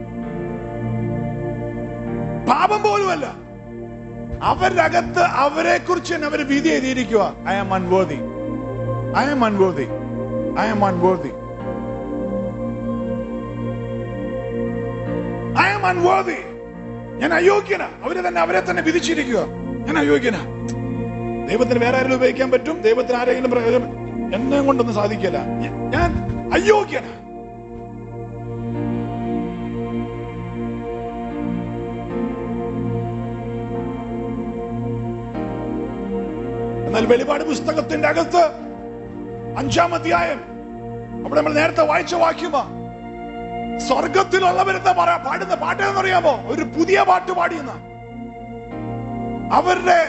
പാപം പോലുമല്ല അവരുടെ അകത്ത് അവരെ കുറിച്ച് തന്നെ അവർ വിധി എഴുതിയിരിക്കുക I am unworthy I am unworthy I am unworthy I am unworthy ഞാൻ അയോഗ്യന അവര് തന്നെ അവരെ തന്നെ വിധിച്ചിരിക്കുക ഞാൻ അയോഗ്യന ദൈവത്തിന് വേറെ ആരെങ്കിലും ഉപയോഗിക്കാൻ പറ്റും ദൈവത്തിന് ആരെങ്കിലും പ്രയോജനം എന്നെ കൊണ്ടൊന്നും സാധിക്കില്ല ഞാൻ അയോഗ്യന എന്നാൽ വെളിപാട് പുസ്തകത്തിന്റെ അകത്ത് അഞ്ചാം അധ്യായം അവിടെ നമ്മൾ നേരത്തെ വായിച്ച വാക്യമാ സ്വർഗത്തിലുള്ളവരെന്താ പറയാ പാടുന്ന പാട്ട് എന്നറിയാമോ ഒരു പുതിയ പാട്ട് പാടിയെന്ന അവരുടെ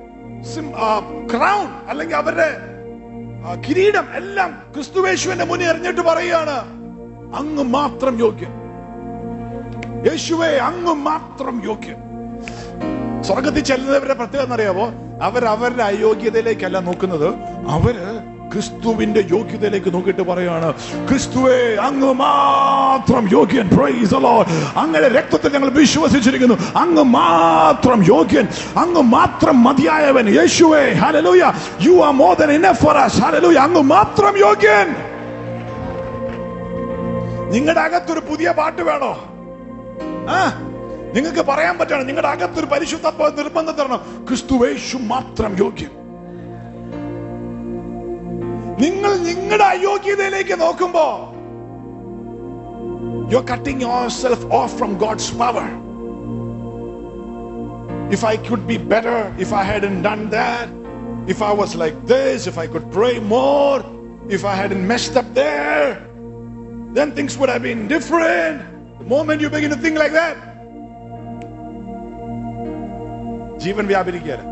ക്രൗൺ അല്ലെങ്കിൽ അവരുടെ ആ, കിരീടം എല്ലാം ക്രിസ്തുവേശുവിന്റെ മുന്നിൽ എറിഞ്ഞിട്ട് പറയുകയാണ് അങ്ങ് മാത്രം യോഗ്യൻ യേശുവെ അങ്ങ് മാത്രം യോഗ്യൻ സ്വർഗത്തിൽ ചെല്ലുന്നവരുടെ പ്രത്യേകത എന്നറിയാമോ അവർ അവരുടെ അയോഗ്യതയിലേക്കല്ല നോക്കുന്നത് അവര് ക്രിസ്തുവിന്റെ യോഗ്യതയിലേക്ക് നോക്കിയിട്ട് പറയാണ് ക്രിസ്തുവെ അങ്ങ് മാത്രം യോഗ്യൻ Praise the Lord. അങ്ങയുടെ രക്തത്തിൽ ഞങ്ങൾ വിശ്വസിച്ചിരിക്കുന്നു അങ്ങ് മാത്രം യോഗ്യൻ അങ്ങ് മാത്രം മതിയായവൻ യേശുവെ hallelujah you are more than enough for us hallelujah അങ്ങ് മാത്രം യോഗ്യൻ നിങ്ങളുടെ അകത്തൊരു പുതിയ പാട്ട് വേണോ ആ നിങ്ങൾക്ക് പറയാൻ പറ്റണം നിങ്ങളുടെ അകത്തൊരു പരിശുദ്ധ നിർബന്ധം തരണം ക്രിസ്തുവേശു മാത്രം യോഗ്യൻ നിങ്ങൾ നിങ്ങളുടെ അയോഗ്യതയിലേക്ക് നോക്കുമ്പോ you are cutting yourself off from God's power If I could be better, if I hadn't done that, if I was like this, if I could pray more, if I hadn't messed up there, then things would have been different. The moment you begin to think like that, ജീവൻ വ്യാപരിക്കുകയാണ്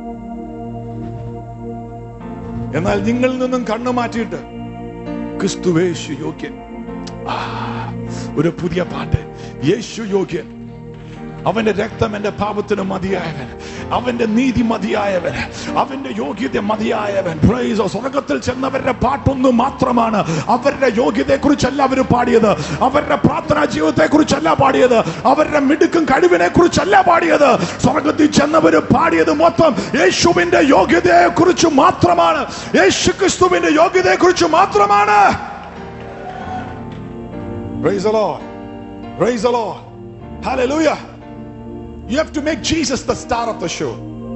എന്നാൽ നിങ്ങളിൽ നിന്നും കണ്ണു മാറ്റിയിട്ട് ക്രിസ്തുവേശു യോഗ്യൻ ആ, ഒരു പുതിയ പാട്ട് യേശു യോഗ്യൻ അവന്റെ രക്തം എന്റെ പാപത്തിന് മതിയായവൻ അവന്റെ നീതി മതിയായവൻ അവന്റെ യോഗ്യത മതിയായവൻ Praise the Lord. സ്വർഗത്തിൽ ചെന്നവരുടെ പാട്ടൊന്നു മാത്രമാണ് അവരുടെ യോഗ്യതയെ കുറിച്ചല്ല അവർ പാടിയത് അവരുടെ പ്രാർത്ഥനാ ജീവിതത്തെ കുറിച്ചല്ല പാടിയത് അവരുടെ മിടുക്കും കഴിവിനെ കുറിച്ചല്ല പാടിയത് സ്വർഗത്തിൽ ചെന്നവർ പാടിയത് മൊത്തം യേശുവിന്റെ യോഗ്യതയെ കുറിച്ച് മാത്രമാണ് യേശു ക്രിസ്തുവിന്റെ യോഗ്യതയെ കുറിച്ച് മാത്രമാണ് Praise the Lord. Praise the Lord. Hallelujah. You have to make Jesus the star of the show.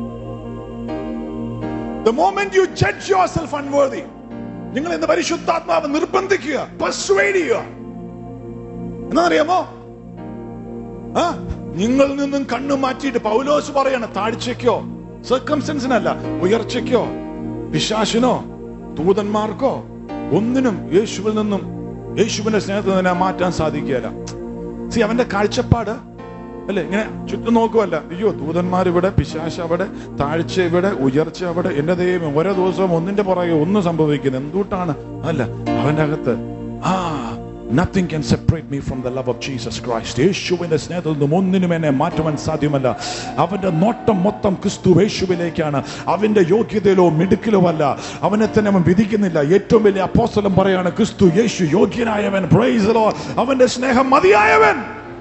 The moment you judge yourself unworthy, നിങ്ങൾ ഇന്ന് പരിശുദ്ധാത്മാവ് നിർബന്ധിക്കുക persuade ചെയ്യുക എന്നറിയാമോ ആ നിങ്ങളിൽ നിന്നും കണ്ണു മാറ്റിയിട്ട് പൗലോസ് പറയാണ് താഴ്ചയ്ക്കോ സർക്കംസ്റ്റൻസിനല്ല ഉയർച്ചയ്ക്കോ പിശാശിനോ ദൂതന്മാർക്കോ ഒന്നിനും യേശുവിൽ നിന്നും യേശുവിന്റെ സ്നേഹത്തിൽ നിന്ന് മാറ്റാൻ സാധിക്കുകയില്ല സി അവന്റെ കാഴ്ചപ്പാട് അല്ലെ ഇങ്ങനെ ചുറ്റും നോക്കുമല്ല അയ്യോ ദൂതന്മാർ ഇവിടെ പിശാശ അവിടെ താഴ്ച ഇവിടെ ഉയർച്ച അവിടെ എന്റെ ദൈവം ഓരോ ദിവസവും ഒന്നിന്റെ പുറകെ ഒന്നും സംഭവിക്കുന്നത് എന്തുകൊണ്ടാണ് അല്ല അവന്റെ അകത്ത് ആ nothing can separate me from the love of Jesus Christ യേശുവിന്റെ സ്നേഹത്തിൽ നിന്നും ഒന്നിനും എന്നെ മാറ്റുവാൻ സാധ്യമല്ല അവന്റെ നോട്ടം മൊത്തം ക്രിസ്തു യേശുവിലേക്കാണ് അവന്റെ യോഗ്യതയിലോ മിടുക്കിലോ അല്ല അവനെ തന്നെ അവൻ വിധിക്കുന്നില്ല ഏറ്റവും വലിയ അപ്പോസ്തലം പറയാണ് ക്രിസ്തു യേശു യോഗ്യനായവൻ പ്രൈസ് ലോ അവന്റെ സ്നേഹം മതിയായവൻ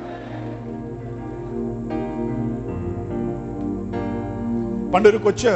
പണ്ടൊരു കൊച്ച്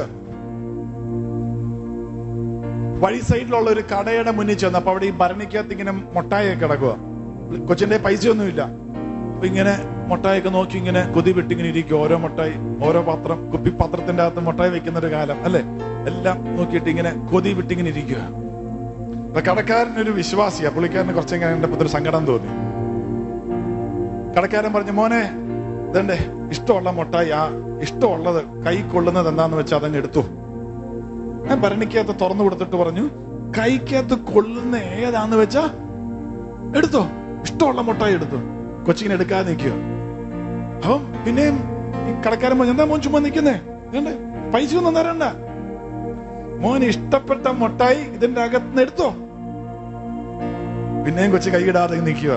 വഴി സൈഡിലുള്ള ഒരു കടയുടെ മുന്നിൽ ചെന്നപ്പോ അവിടെ ഈ ഭരണിക്കകത്ത് ഇങ്ങനെ മുട്ടായി കിടക്കുക കൊച്ചിന്റെ പൈസയൊന്നുമില്ല അപ്പൊ ഇങ്ങനെ മുട്ടായൊക്കെ നോക്കി ഇങ്ങനെ കൊതി വിട്ടിങ്ങനെ ഇരിക്കും ഓരോ മുട്ടായി ഓരോ പാത്രം കുപ്പി പാത്രത്തിന്റെ അകത്ത് മുട്ടായി വെക്കുന്ന ഒരു കാലം അല്ലെ എല്ലാം നോക്കിയിട്ട് ഇങ്ങനെ കൊതി വിട്ടിങ്ങനെ ഇരിക്കുക അപ്പൊ കടക്കാരനൊരു വിശ്വാസിയാ പുള്ളിക്കാരന് കുറച്ചെങ്ങനെ കണ്ടപ്പോ ഒരു സങ്കടം തോന്നി കടക്കാരൻ പറഞ്ഞു മോനെ ഇതണ്ടേ ഇഷ്ടമുള്ള മുട്ടായി ആ ഇഷ്ടമുള്ളത് കൈ കൊള്ളുന്നത് എന്താന്ന് വെച്ചാൽ അതങ്ങ് എടുത്തു ഞാൻ ഭരണിക്കകത്ത് തുറന്നു കൊടുത്തിട്ട് പറഞ്ഞു കൈക്കകത്ത് കൊള്ളുന്ന ഏതാന്ന് വെച്ചാ എടുത്തോ ഇഷ്ടമുള്ള മുട്ടായി എടുത്തു കൊച്ചിങ്ങനെ എടുക്കാതെ നിൽക്കുക അപ്പം പിന്നെയും ഈ കടക്കാരൻ പറഞ്ഞു എന്താ മോൻ ചുമ്മാ നിൽക്കുന്നേ ഇതണ്ടേ പൈസ ഒന്നും തരണ്ട മോൻ ഇഷ്ടപ്പെട്ട മുട്ടായി ഇതിന്റെ അകത്തുനിന്ന് എടുത്തോ പിന്നെയും കൊച്ചു കൈയിടാതെ നിൽക്കുക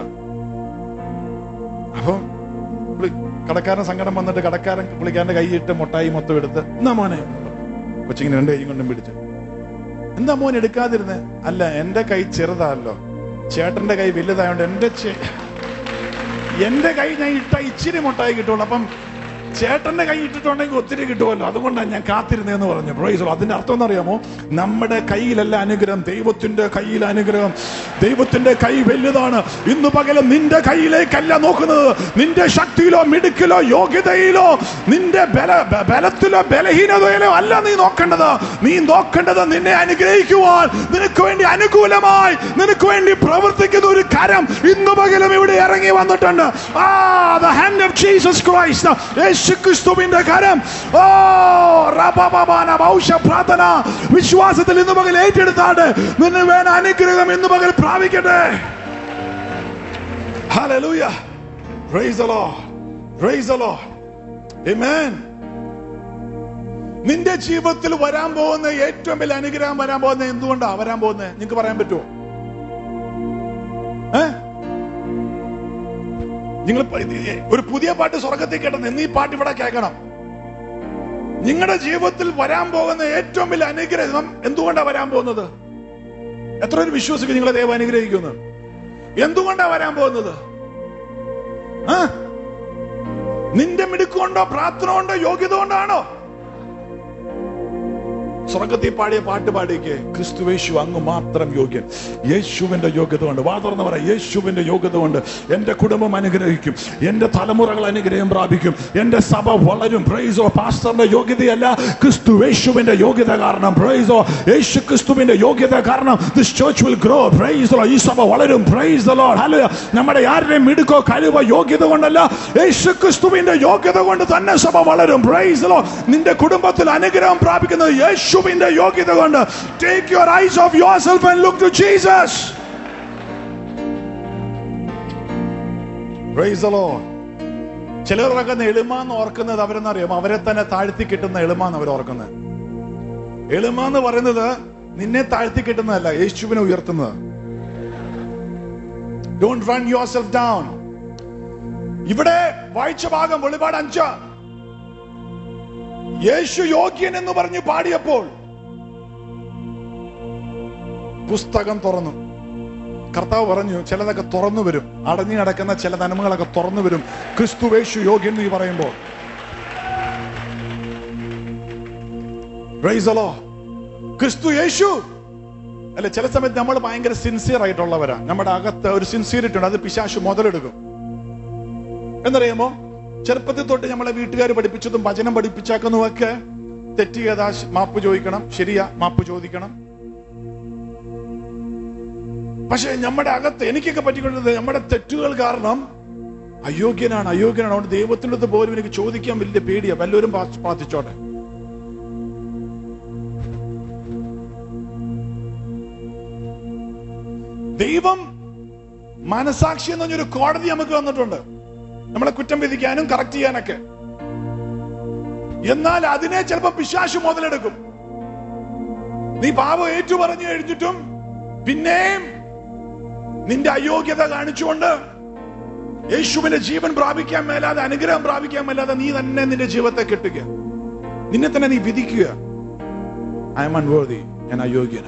അപ്പം പുള്ളി- കടക്കാരൻ സങ്കടം വന്നിട്ട് കടക്കാരൻ പുള്ളിക്കാരന്റെ കൈയിട്ട് മുട്ടായി മൊത്തം എടുത്ത് എന്നാ മോനെ കൊച്ചിങ്ങനെ രണ്ട് കൈയും കൊണ്ടും പിടിച്ചു എന്താ മോൻ എടുക്കാതിരുന്നേ അല്ല എന്റെ കൈ ചെറുതാണല്ലോ ചേട്ടന്റെ കൈ വലുതായോണ്ട് എന്റെ ചെ- എന്റെ കൈ ഞാൻ ഇട്ട ഇച്ചിരി മുട്ടായി കിട്ടുള്ളൂ അപ്പം ചേട്ടന്റെ കൈ ഇട്ടിട്ടുണ്ടെങ്കിൽ ഒത്തിരി കിട്ടുമല്ലോ അതുകൊണ്ടാണ് ഞാൻ കാത്തിരുന്നതെന്ന് പറഞ്ഞു പ്രൈസ് അതിന്റെ അർത്ഥം എന്നറിയാമോ നമ്മുടെ കയ്യിലല്ല അനുഗ്രഹം ദൈവത്തിന്റെ കയ്യിൽ അനുഗ്രഹം ദൈവത്തിന്റെ കൈ വലുതാണ് ഇന്ന് പകലും നിന്റെ കയ്യിലേക്കല്ല നോക്കുന്നത് നിന്റെ ശക്തിയിലോ മിടുക്കിലോ യോഗ്യതയിലോ നിന്റെ ബല ബ- ബലത്തിലോ ബലഹീനതയിലോ അല്ല നീ നോക്കേണ്ടത് നീ നോക്കേണ്ടത് നിന്നെ അനുഗ്രഹിക്കുവാൻ നിനക്ക് വേണ്ടി അനുകൂലമായി നിനക്ക് വേണ്ടി പ്രവർത്തിക്കുന്ന ഒരു കരം ഇന്ന് പകലും ഇവിടെ ഇറങ്ങി വന്നിട്ടുണ്ട് ആ the hand of Jesus Christ യേശു ക്രിസ്തുവിന്റെ കരം ഓ റബബബാന ഭൗഷ പ്രാർത്ഥന വിശ്വാസത്തിൽ ഇന്ന് പകൽ ഏറ്റെടുത്താണ്ട് നിന്നെ വേണ്ട അനുഗ്രഹം ഇന്ന് പകൽ പ്രാപിക്കട്ടെ Hallelujah. Praise the Lord. Praise the Lord. Amen. നിന്റെ ജീവിതത്തിൽ വരാൻ പോകുന്ന ഏറ്റവും വലിയ അനുഗ്രഹം വരാൻ പോകുന്നത് എന്തുകൊണ്ടാ വരാൻ പോകുന്നത് നിങ്ങൾക്ക് പറയാൻ പറ്റുമോ ഏ നിങ്ങൾ പ- ഇത് ഒരു പുതിയ പാട്ട് സ്വർഗത്തിൽ കേട്ടെന്ന് ഇന്ന് ഈ പാട്ട് ഇവിടെ കേൾക്കണം നിങ്ങളുടെ ജീവിതത്തിൽ വരാൻ പോകുന്ന ഏറ്റവും വലിയ അനുഗ്രഹം എന്തുകൊണ്ടാ വരാൻ പോകുന്നത് എത്ര പേര് വിശ്വസിക്കും നിങ്ങളെ ദൈവം അനുഗ്രഹിക്കുന്നു എന്തുകൊണ്ടാ വരാൻ പോകുന്നത് ആ? നിന്റെ മിടുക്കൊണ്ടോ പ്രാർത്ഥന കൊണ്ടോ യോഗ്യത കൊണ്ടാണോ സ്വർഗത്തിൽ പാടിയ പാട്ട് പാടിക്കേ ക്രിസ്തുവേശു അങ്ങ് മാത്രം യോഗ്യൻ യേശുവിന്റെ യോഗ്യത കൊണ്ട് വാ തുറന്ന് പറ യേശുവിന്റെ യോഗ്യത കൊണ്ട് എന്റെ കുടുംബം അനുഗ്രഹിക്കും എന്റെ തലമുറകൾ അനുഗ്രഹം പ്രാപിക്കും എന്റെ സഭ വളരും പ്രൈസോ പാസ്റ്ററിന്റെ യോഗ്യതയല്ല ക്രിസ്തുവേശുവിന്റെ യോഗ്യത കാരണം പ്രൈസോ യേശു ക്രിസ്തുവിന്റെ യോഗ്യത കാരണം this church will grow praise ഈ സഭ വളരും പ്രൈസ് ലോർഡ് ഹല്ലേലൂയ നമ്മുടെ ആരുടെയും മിടുക്കോ കഴിവോ യോഗ്യത കൊണ്ടല്ല യേശു ക്രിസ്തുവിന്റെ യോഗ്യത കൊണ്ട് തന്നെ സഭ വളരും പ്രൈസ് ലോ നിന്റെ കുടുംബത്തിൽ അനുഗ്രഹം പ്രാപിക്കുന്നത് യേശുവിന്റെ യോഗ്യത കൊണ്ട് take your eyes off yourself and look to Jesus praise Lord ചിലർ എളിമാന്ന് ഓർക്കുന്നത് അവരെന്നറിയാമോ അവരെ തന്നെ താഴ്ത്തി കിട്ടുന്ന എളിമാന്ന് അവർ ഓർക്കുന്നത് എളിമാന്ന് പറയുന്നത് നിന്നെ താഴ്ത്തി കിട്ടുന്നതല്ല യേശുവിനെ ഉയർത്തുന്നത് don't run yourself down ഇവിടെ വായിച്ച ഭാഗം വെളിപാട് അഞ്ച് യേശു യോഗ്യൻ എന്ന് പറഞ്ഞ് പാടിയപ്പോൾ പുസ്തകം തുറന്നു കർത്താവ് പറഞ്ഞു ചിലതൊക്കെ തുറന്നു വരും അടഞ്ഞു കിടക്കുന്ന ചില നന്മകളൊക്കെ തുറന്നു വരും ക്രിസ്തുവേശു യോഗ്യൻ എന്ന് പറയുമ്പോൾ Praise the Lord. ക്രിസ്തു യേശു അല്ലെ ചില സമയത്ത് നമ്മൾ ഭയങ്കര സിൻസിയർ ആയിട്ടുള്ളവരാ നമ്മുടെ അകത്ത് ഒരു സിൻസിയറിറ്റി ഉണ്ട് അത് പിശാശു മുതലെടുക്കും എന്നറിയാമോ ചെറുപ്പത്തിൽ തൊട്ട് നമ്മളെ വീട്ടുകാർ പഠിപ്പിച്ചതും ഭജനം പഠിപ്പിച്ചാക്കുന്നതും ഒക്കെ തെറ്റിയതാ മാപ്പ് ചോദിക്കണം ശരിയാ മാപ്പ് ചോദിക്കണം പക്ഷെ നമ്മുടെ അകത്ത് എനിക്കൊക്കെ പറ്റിക്കൊണ്ടത് നമ്മുടെ തെറ്റുകൾ കാരണം അയോഗ്യനാണ് അയോഗ്യനാണ് അതുകൊണ്ട് ദൈവത്തിൻ്റെ അടുത്ത് പോലും എനിക്ക് ചോദിക്കാൻ വലിയ പേടിയാ വല്ലവരും പ്രാ- പ്രാർത്ഥിച്ചോട്ടെ ദൈവം മനസാക്ഷി എന്ന് പറഞ്ഞൊരു കോടതി നമുക്ക് വന്നിട്ടുണ്ട് നമ്മളെ കുറ്റം വിധിക്കാനും കറക്റ്റ് ചെയ്യാനൊക്കെ എന്നാൽ അതിനെ ചിലപ്പോ പിശാശു മുതലെടുക്കും നീ പാപം ഏറ്റു പറഞ്ഞു കഴിഞ്ഞിട്ടും പിന്നെയും നിന്റെ അയോഗ്യത കാണിച്ചുകൊണ്ട് യേശുവിന്റെ ജീവൻ പ്രാപിക്കാൻ മേലാതെ അനുഗ്രഹം പ്രാപിക്കാൻ മേലാതെ നീ തന്നെ നിന്റെ ജീവിതത്തെ കെട്ടുക നിന്നെ തന്നെ നീ വിധിക്കുക ഐ എം അൺവേർതി ഞാൻ അയോഗ്യന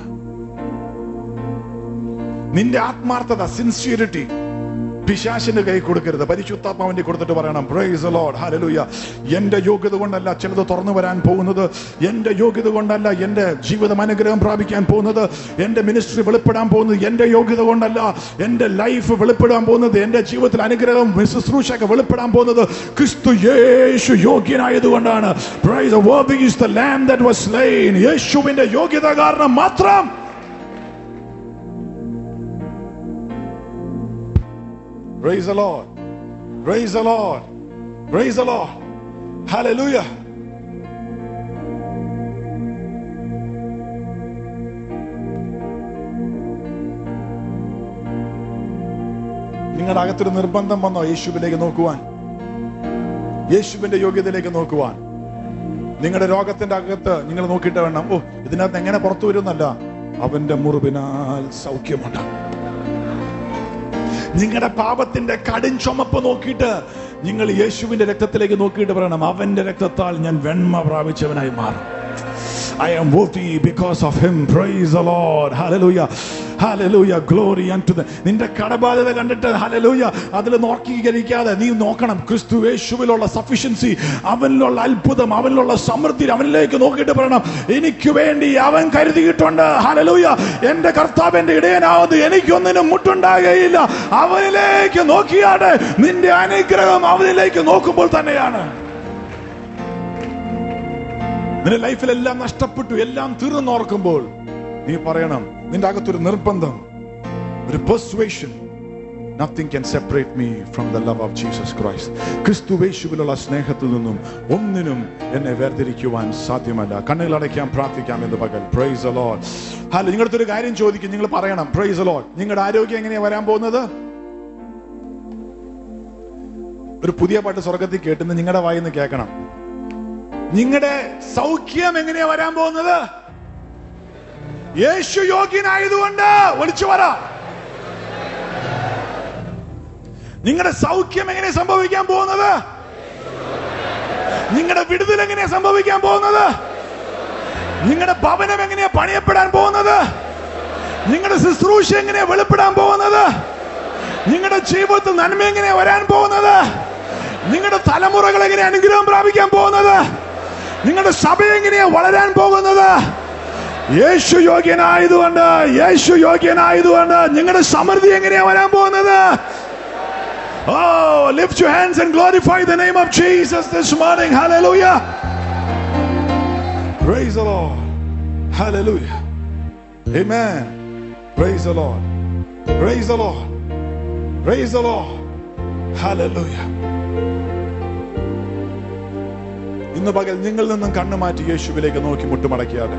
നിന്റെ ആത്മാർത്ഥത സിൻസിയറിറ്റി പിശാശിന്റെ കൈ കൊടുക്കരുത് പരിശുദ്ധാത്മാവിന്റെ കൊടുത്തിട്ട് പറയണം പ്രൈസ് ലോഡ് ഹല്ലേലൂയ എന്റെ യോഗ്യത കൊണ്ടല്ല ചിലത് തുറന്നു വരാൻ പോകുന്നത് എന്റെ യോഗ്യത കൊണ്ടല്ല എന്റെ ജീവിതം അനുഗ്രഹം പ്രാപിക്കാൻ പോകുന്നത് എന്റെ മിനിസ്ട്രി വെളിപ്പെടാൻ പോകുന്നത് എന്റെ യോഗ്യത കൊണ്ടല്ല എന്റെ ലൈഫ് വെളിപ്പെടാൻ പോകുന്നത് എന്റെ ജീവിതത്തിൽ അനുഗ്രഹം ശുശ്രൂഷയൊക്കെ വെളിപ്പെടാൻ പോകുന്നത് ക്രിസ്തു യേശു യോഗ്യനായതുകൊണ്ടാണ് praise worthy is the lamb that was slain യേശുവിന്റെ യോഗ്യത കാരണം മാത്രം Praise the Lord. Praise the Lord. Praise the Lord. Hallelujah. നിങ്ങളുടെ അകത്തൊരു നിർബന്ധം വന്നോ യേശുവിലേക്ക് നോക്കുവാൻ യേശുവിന്റെ യോഗ്യതയിലേക്ക് നോക്കുവാൻ നിങ്ങളുടെ രോഗത്തിന്റെ അകത്ത് നിങ്ങൾ നോക്കിയിട്ട് വേണം ഓ ഇതിനകത്ത് എങ്ങനെ പുറത്തു വരുന്നല്ല അവന്റെ മുറിവിനാൽ സൗഖ്യമുണ്ട് നിങ്ങളുടെ പാപത്തിന്റെ കടും ചുമപ്പ് നോക്കിയിട്ട് നിങ്ങൾ യേശുവിന്റെ രക്തത്തിലേക്ക് നോക്കിയിട്ട് പറയണം അവന്റെ രക്തത്താൽ ഞാൻ വെണ്മ പ്രാപിച്ചവനായി മാറും I am worthy because of him. Praise the Lord. Hallelujah. Hallelujah. Glory unto the നിന്റെ കടബാധ്യത കണ്ടിട്ട് ഹലലൂയ അതിൽ നോക്കിയിരിക്കാതെ നീ നോക്കണം ക്രിസ്തു യേശുവിലുള്ള സഫിഷ്യൻസി അവനിലുള്ള അത്ഭുതം അവനിലുള്ള സമൃദ്ധി അവനിലേക്ക് നോക്കിയിട്ട് പറയണം എനിക്ക് വേണ്ടി അവൻ കരുതിയിട്ടുണ്ട് ഹലലൂയ എന്റെ കർത്താവിന്റെ ഇടയനാവത് എനിക്കൊന്നിനും മുട്ടുണ്ടാകുകയില്ല അവനിലേക്ക് നോക്കിയാടെ നിന്റെ അനുഗ്രഹം അവനിലേക്ക് നോക്കുമ്പോൾ തന്നെയാണ് നിന്റെ ലൈഫിൽ എല്ലാം നഷ്ടപ്പെട്ടു എല്ലാം തീർന്നു ഓർക്കുമ്പോൾ നീ പറയണം നിന്റെ അകത്തൊരു നിർബന്ധം ഒരു persuasion nothing can separate me from the love of Jesus Christ ക്രിസ്തുവേശുവിലുള്ള സ്നേഹത്തിൽ നിന്നും ഒന്നിനും എന്നെ വേർതിരിക്കുവാൻ സാധ്യമല്ല കണ്ണുകൾ അടയ്ക്കാൻ പ്രാർത്ഥിക്കാം എന്ന് പകൽ പ്രൈസ് ലോഡ് ഹലോ നിങ്ങളുടെ ഒരു കാര്യം ചോദിക്കും നിങ്ങൾ പറയണം പ്രൈസ് ലോഡ് നിങ്ങളുടെ ആരോഗ്യം എങ്ങനെയാ വരാൻ പോകുന്നത് ഒരു പുതിയ പാട്ട് സ്വർഗത്തിൽ കേട്ടുന്ന നിങ്ങളുടെ വായിന്ന് കേൾക്കണം നിങ്ങളുടെ സൗഖ്യം എങ്ങനെയാ വരാൻ പോകുന്നത് യേശു യോഗ്യനായതുകൊണ്ട് വിളിച്ചു പറ നിങ്ങളുടെ സൗഖ്യം എങ്ങനെ സംഭവിക്കാൻ പോകുന്നത് നിങ്ങളുടെ വിടുതൽ എങ്ങനെയാ സംഭവിക്കാൻ പോകുന്നത് നിങ്ങളുടെ ഭവനം എങ്ങനെയാ പണിയപ്പെടാൻ പോകുന്നത് നിങ്ങളുടെ ശുശ്രൂഷ എങ്ങനെയാ വെളിപ്പെടാൻ പോകുന്നത് നിങ്ങളുടെ ജീവിതത്തിൽ നന്മ എങ്ങനെയാ വരാൻ പോകുന്നത് നിങ്ങളുടെ തലമുറകൾ എങ്ങനെ അനുഗ്രഹം പ്രാപിക്കാൻ പോകുന്നത് നിങ്ങളുടെ സഭ എങ്ങനെയാ വളരാൻ പോകുന്നത് യേശു യോഗ്യനായതുകൊണ്ട് യേശു യോഗ്യനായതുകൊണ്ട് നിങ്ങളുടെ സമൃദ്ധി എങ്ങനെയാ വരാൻ പോകുന്നത് Oh, lift your hands and glorify the name of Jesus this morning. Hallelujah. Praise the Lord. Hallelujah. Amen. Praise the Lord. Praise the Lord. Praise the Lord. Hallelujah. ഇന്ന് പകൽ നിങ്ങളിൽ നിന്നും കണ്ണു മാറ്റി യേശുവിലേക്ക് നോക്കി മുട്ടുമടക്കിയാതെ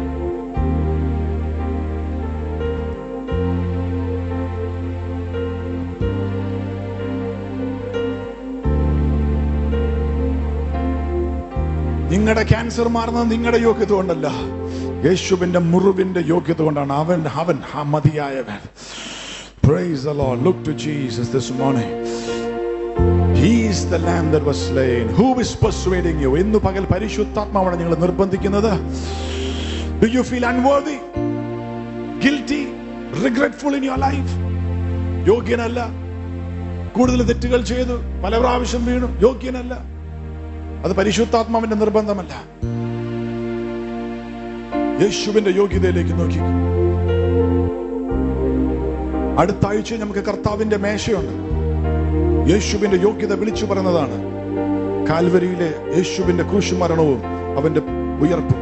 നിങ്ങളുടെ ക്യാൻസർ മാറുന്നത് നിങ്ങളുടെ യോഗ്യത കൊണ്ടല്ല യേശുവിന്റെ മുറിവിന്റെ യോഗ്യത കൊണ്ടാണ് അവൻ അവൻ ആ മതിയായവൻ Praise the Lord. Look to Jesus this morning. He is the lamb that was slain. Who is persuading you? ഇന്ന് പകൽ പരിശുദ്ധാത്മാവാണ് നിങ്ങൾ നിർബന്ധിക്കുന്നത് Do you feel unworthy? Guilty? Regretful in your life? യോഗ്യനല്ല കൂടുതൽ തെറ്റുകൾ ചെയ്തു പല പ്രാവശ്യം വീണു യോഗ്യനല്ല അത് പരിശുദ്ധാത്മാവിന്റെ നിർബന്ധമല്ല യേശുവിന്റെ യോഗ്യതയിലേക്ക് നോക്കി അടുത്ത ആഴ്ച നമുക്ക് കർത്താവിന്റെ മേശയുണ്ട് യേശുവിന്റെ യോഗ്യത വിളിച്ചു പറയുന്നതാണ് കാൽവരിയിലെ യേശുവിന്റെ ക്രൂശുമരണവും അവന്റെ ഉയർപ്പും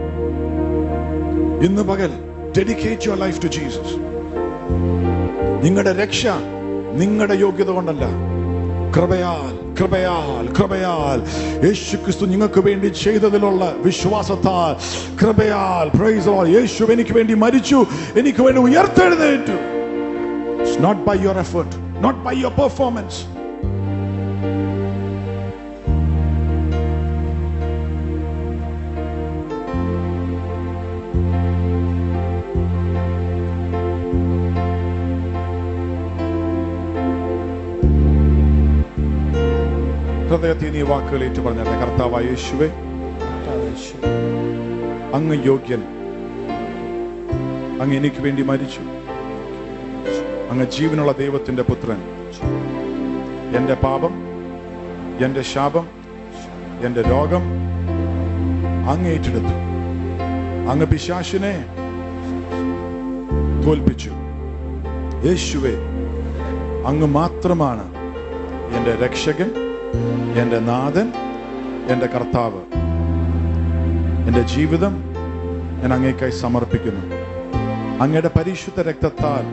ഇന്ന് പകൽ dedicate your life to Jesus നിങ്ങളുടെ രക്ഷ നിങ്ങളുടെ യോഗ്യത കൊണ്ടല്ല കൃപയാൽ കൃപയാൽ കൃപയാൽ യേശു ക്രിസ്തു നിങ്ങൾക്ക് വേണ്ടി ചെയ്തതിലുള്ള വിശ്വാസത്താൽ കൃപയാൽ praise the Lord. യേശു എനിക്ക് വേണ്ടി മരിച്ചു എനിക്ക് വേണ്ടി ഉയർത്തെഴുന്നേറ്റു It's not by your effort, not by your performance. ഹൃദയത്തിൽ നീ വാക്കുകൾ ഏറ്റു പറഞ്ഞാട്ടെ കർത്താവായ യേശുവേ അങ്ങ് യോഗ്യൻ അങ്ങ് എനിക്ക് വേണ്ടി മരിച്ചു അങ്ങ് ജീവനുള്ള ദൈവത്തിന്റെ പുത്രൻ എന്റെ പാപം എന്റെ ശാപം എന്റെ രോഗം അങ്ങ് ഏറ്റെടുത്തു അങ്ങ് പിശാശിനെ തോൽപ്പിച്ചു യേശുവെ അങ്ങ് മാത്രമാണ് എന്റെ രക്ഷകൻ എന്റെ നാഥൻ എന്റെ കർത്താവ് എന്റെ ജീവിതം ഞാൻ അങ്ങേക്കായി സമർപ്പിക്കുന്നു അങ്ങയുടെ പരിശുദ്ധ രക്തത്താൽ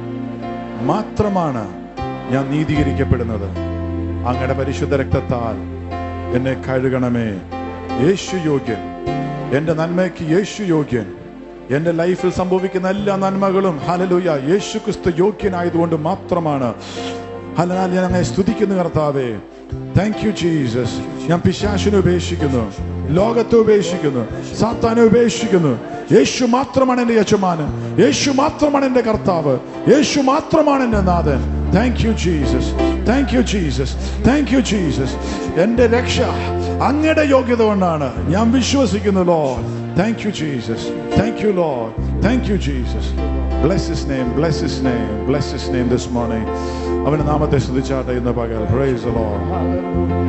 മാത്രമാണ് ഞാൻ നീതീകരിക്കപ്പെടുന്നത് അങ്ങയുടെ പരിശുദ്ധ രക്തത്താൽ എന്നെ കഴുകണമേ യേശു യോഗ്യൻ എന്റെ നന്മയ്ക്ക് യേശു യോഗ്യൻ എന്റെ ലൈഫിൽ സംഭവിക്കുന്ന എല്ലാ നന്മകളും ഹലലുയ യേശു ക്രിസ്തു യോഗ്യനായതുകൊണ്ട് മാത്രമാണ് ഹലനാൽ ഞാൻ അങ്ങനെ സ്തുതിക്കുന്നു കർത്താവേ താങ്ക് യു ജീസസ് ഞാൻ പിശാശിനെ ഉപേക്ഷിക്കുന്നു ലോകത്തെ ഉപേക്ഷിക്കുന്നു സാത്താനെ ഉപേക്ഷിക്കുന്നു യേശു മാത്രമാണ് എന്റെ യജമാനൻ യേശു മാത്രമാണ് എന്റെ കർത്താവ് യേശു മാത്രമാണ് എന്റെ നാഥൻ thank you Jesus thank you Jesus thank you Jesus എന്റെ രക്ഷ അങ്ങയുടെ യോഗ്യത കൊണ്ടാണ് ഞാൻ വിശ്വസിക്കുന്നു Lord thank you Jesus thank you Lord thank you Jesus Bless his name, bless his name, bless his name this morning. അവന്റെ നാമത്തെ സ്തുതിച്ചാട്ടെ ഇന്ന് പകൽ പ്രൈസ് the Lord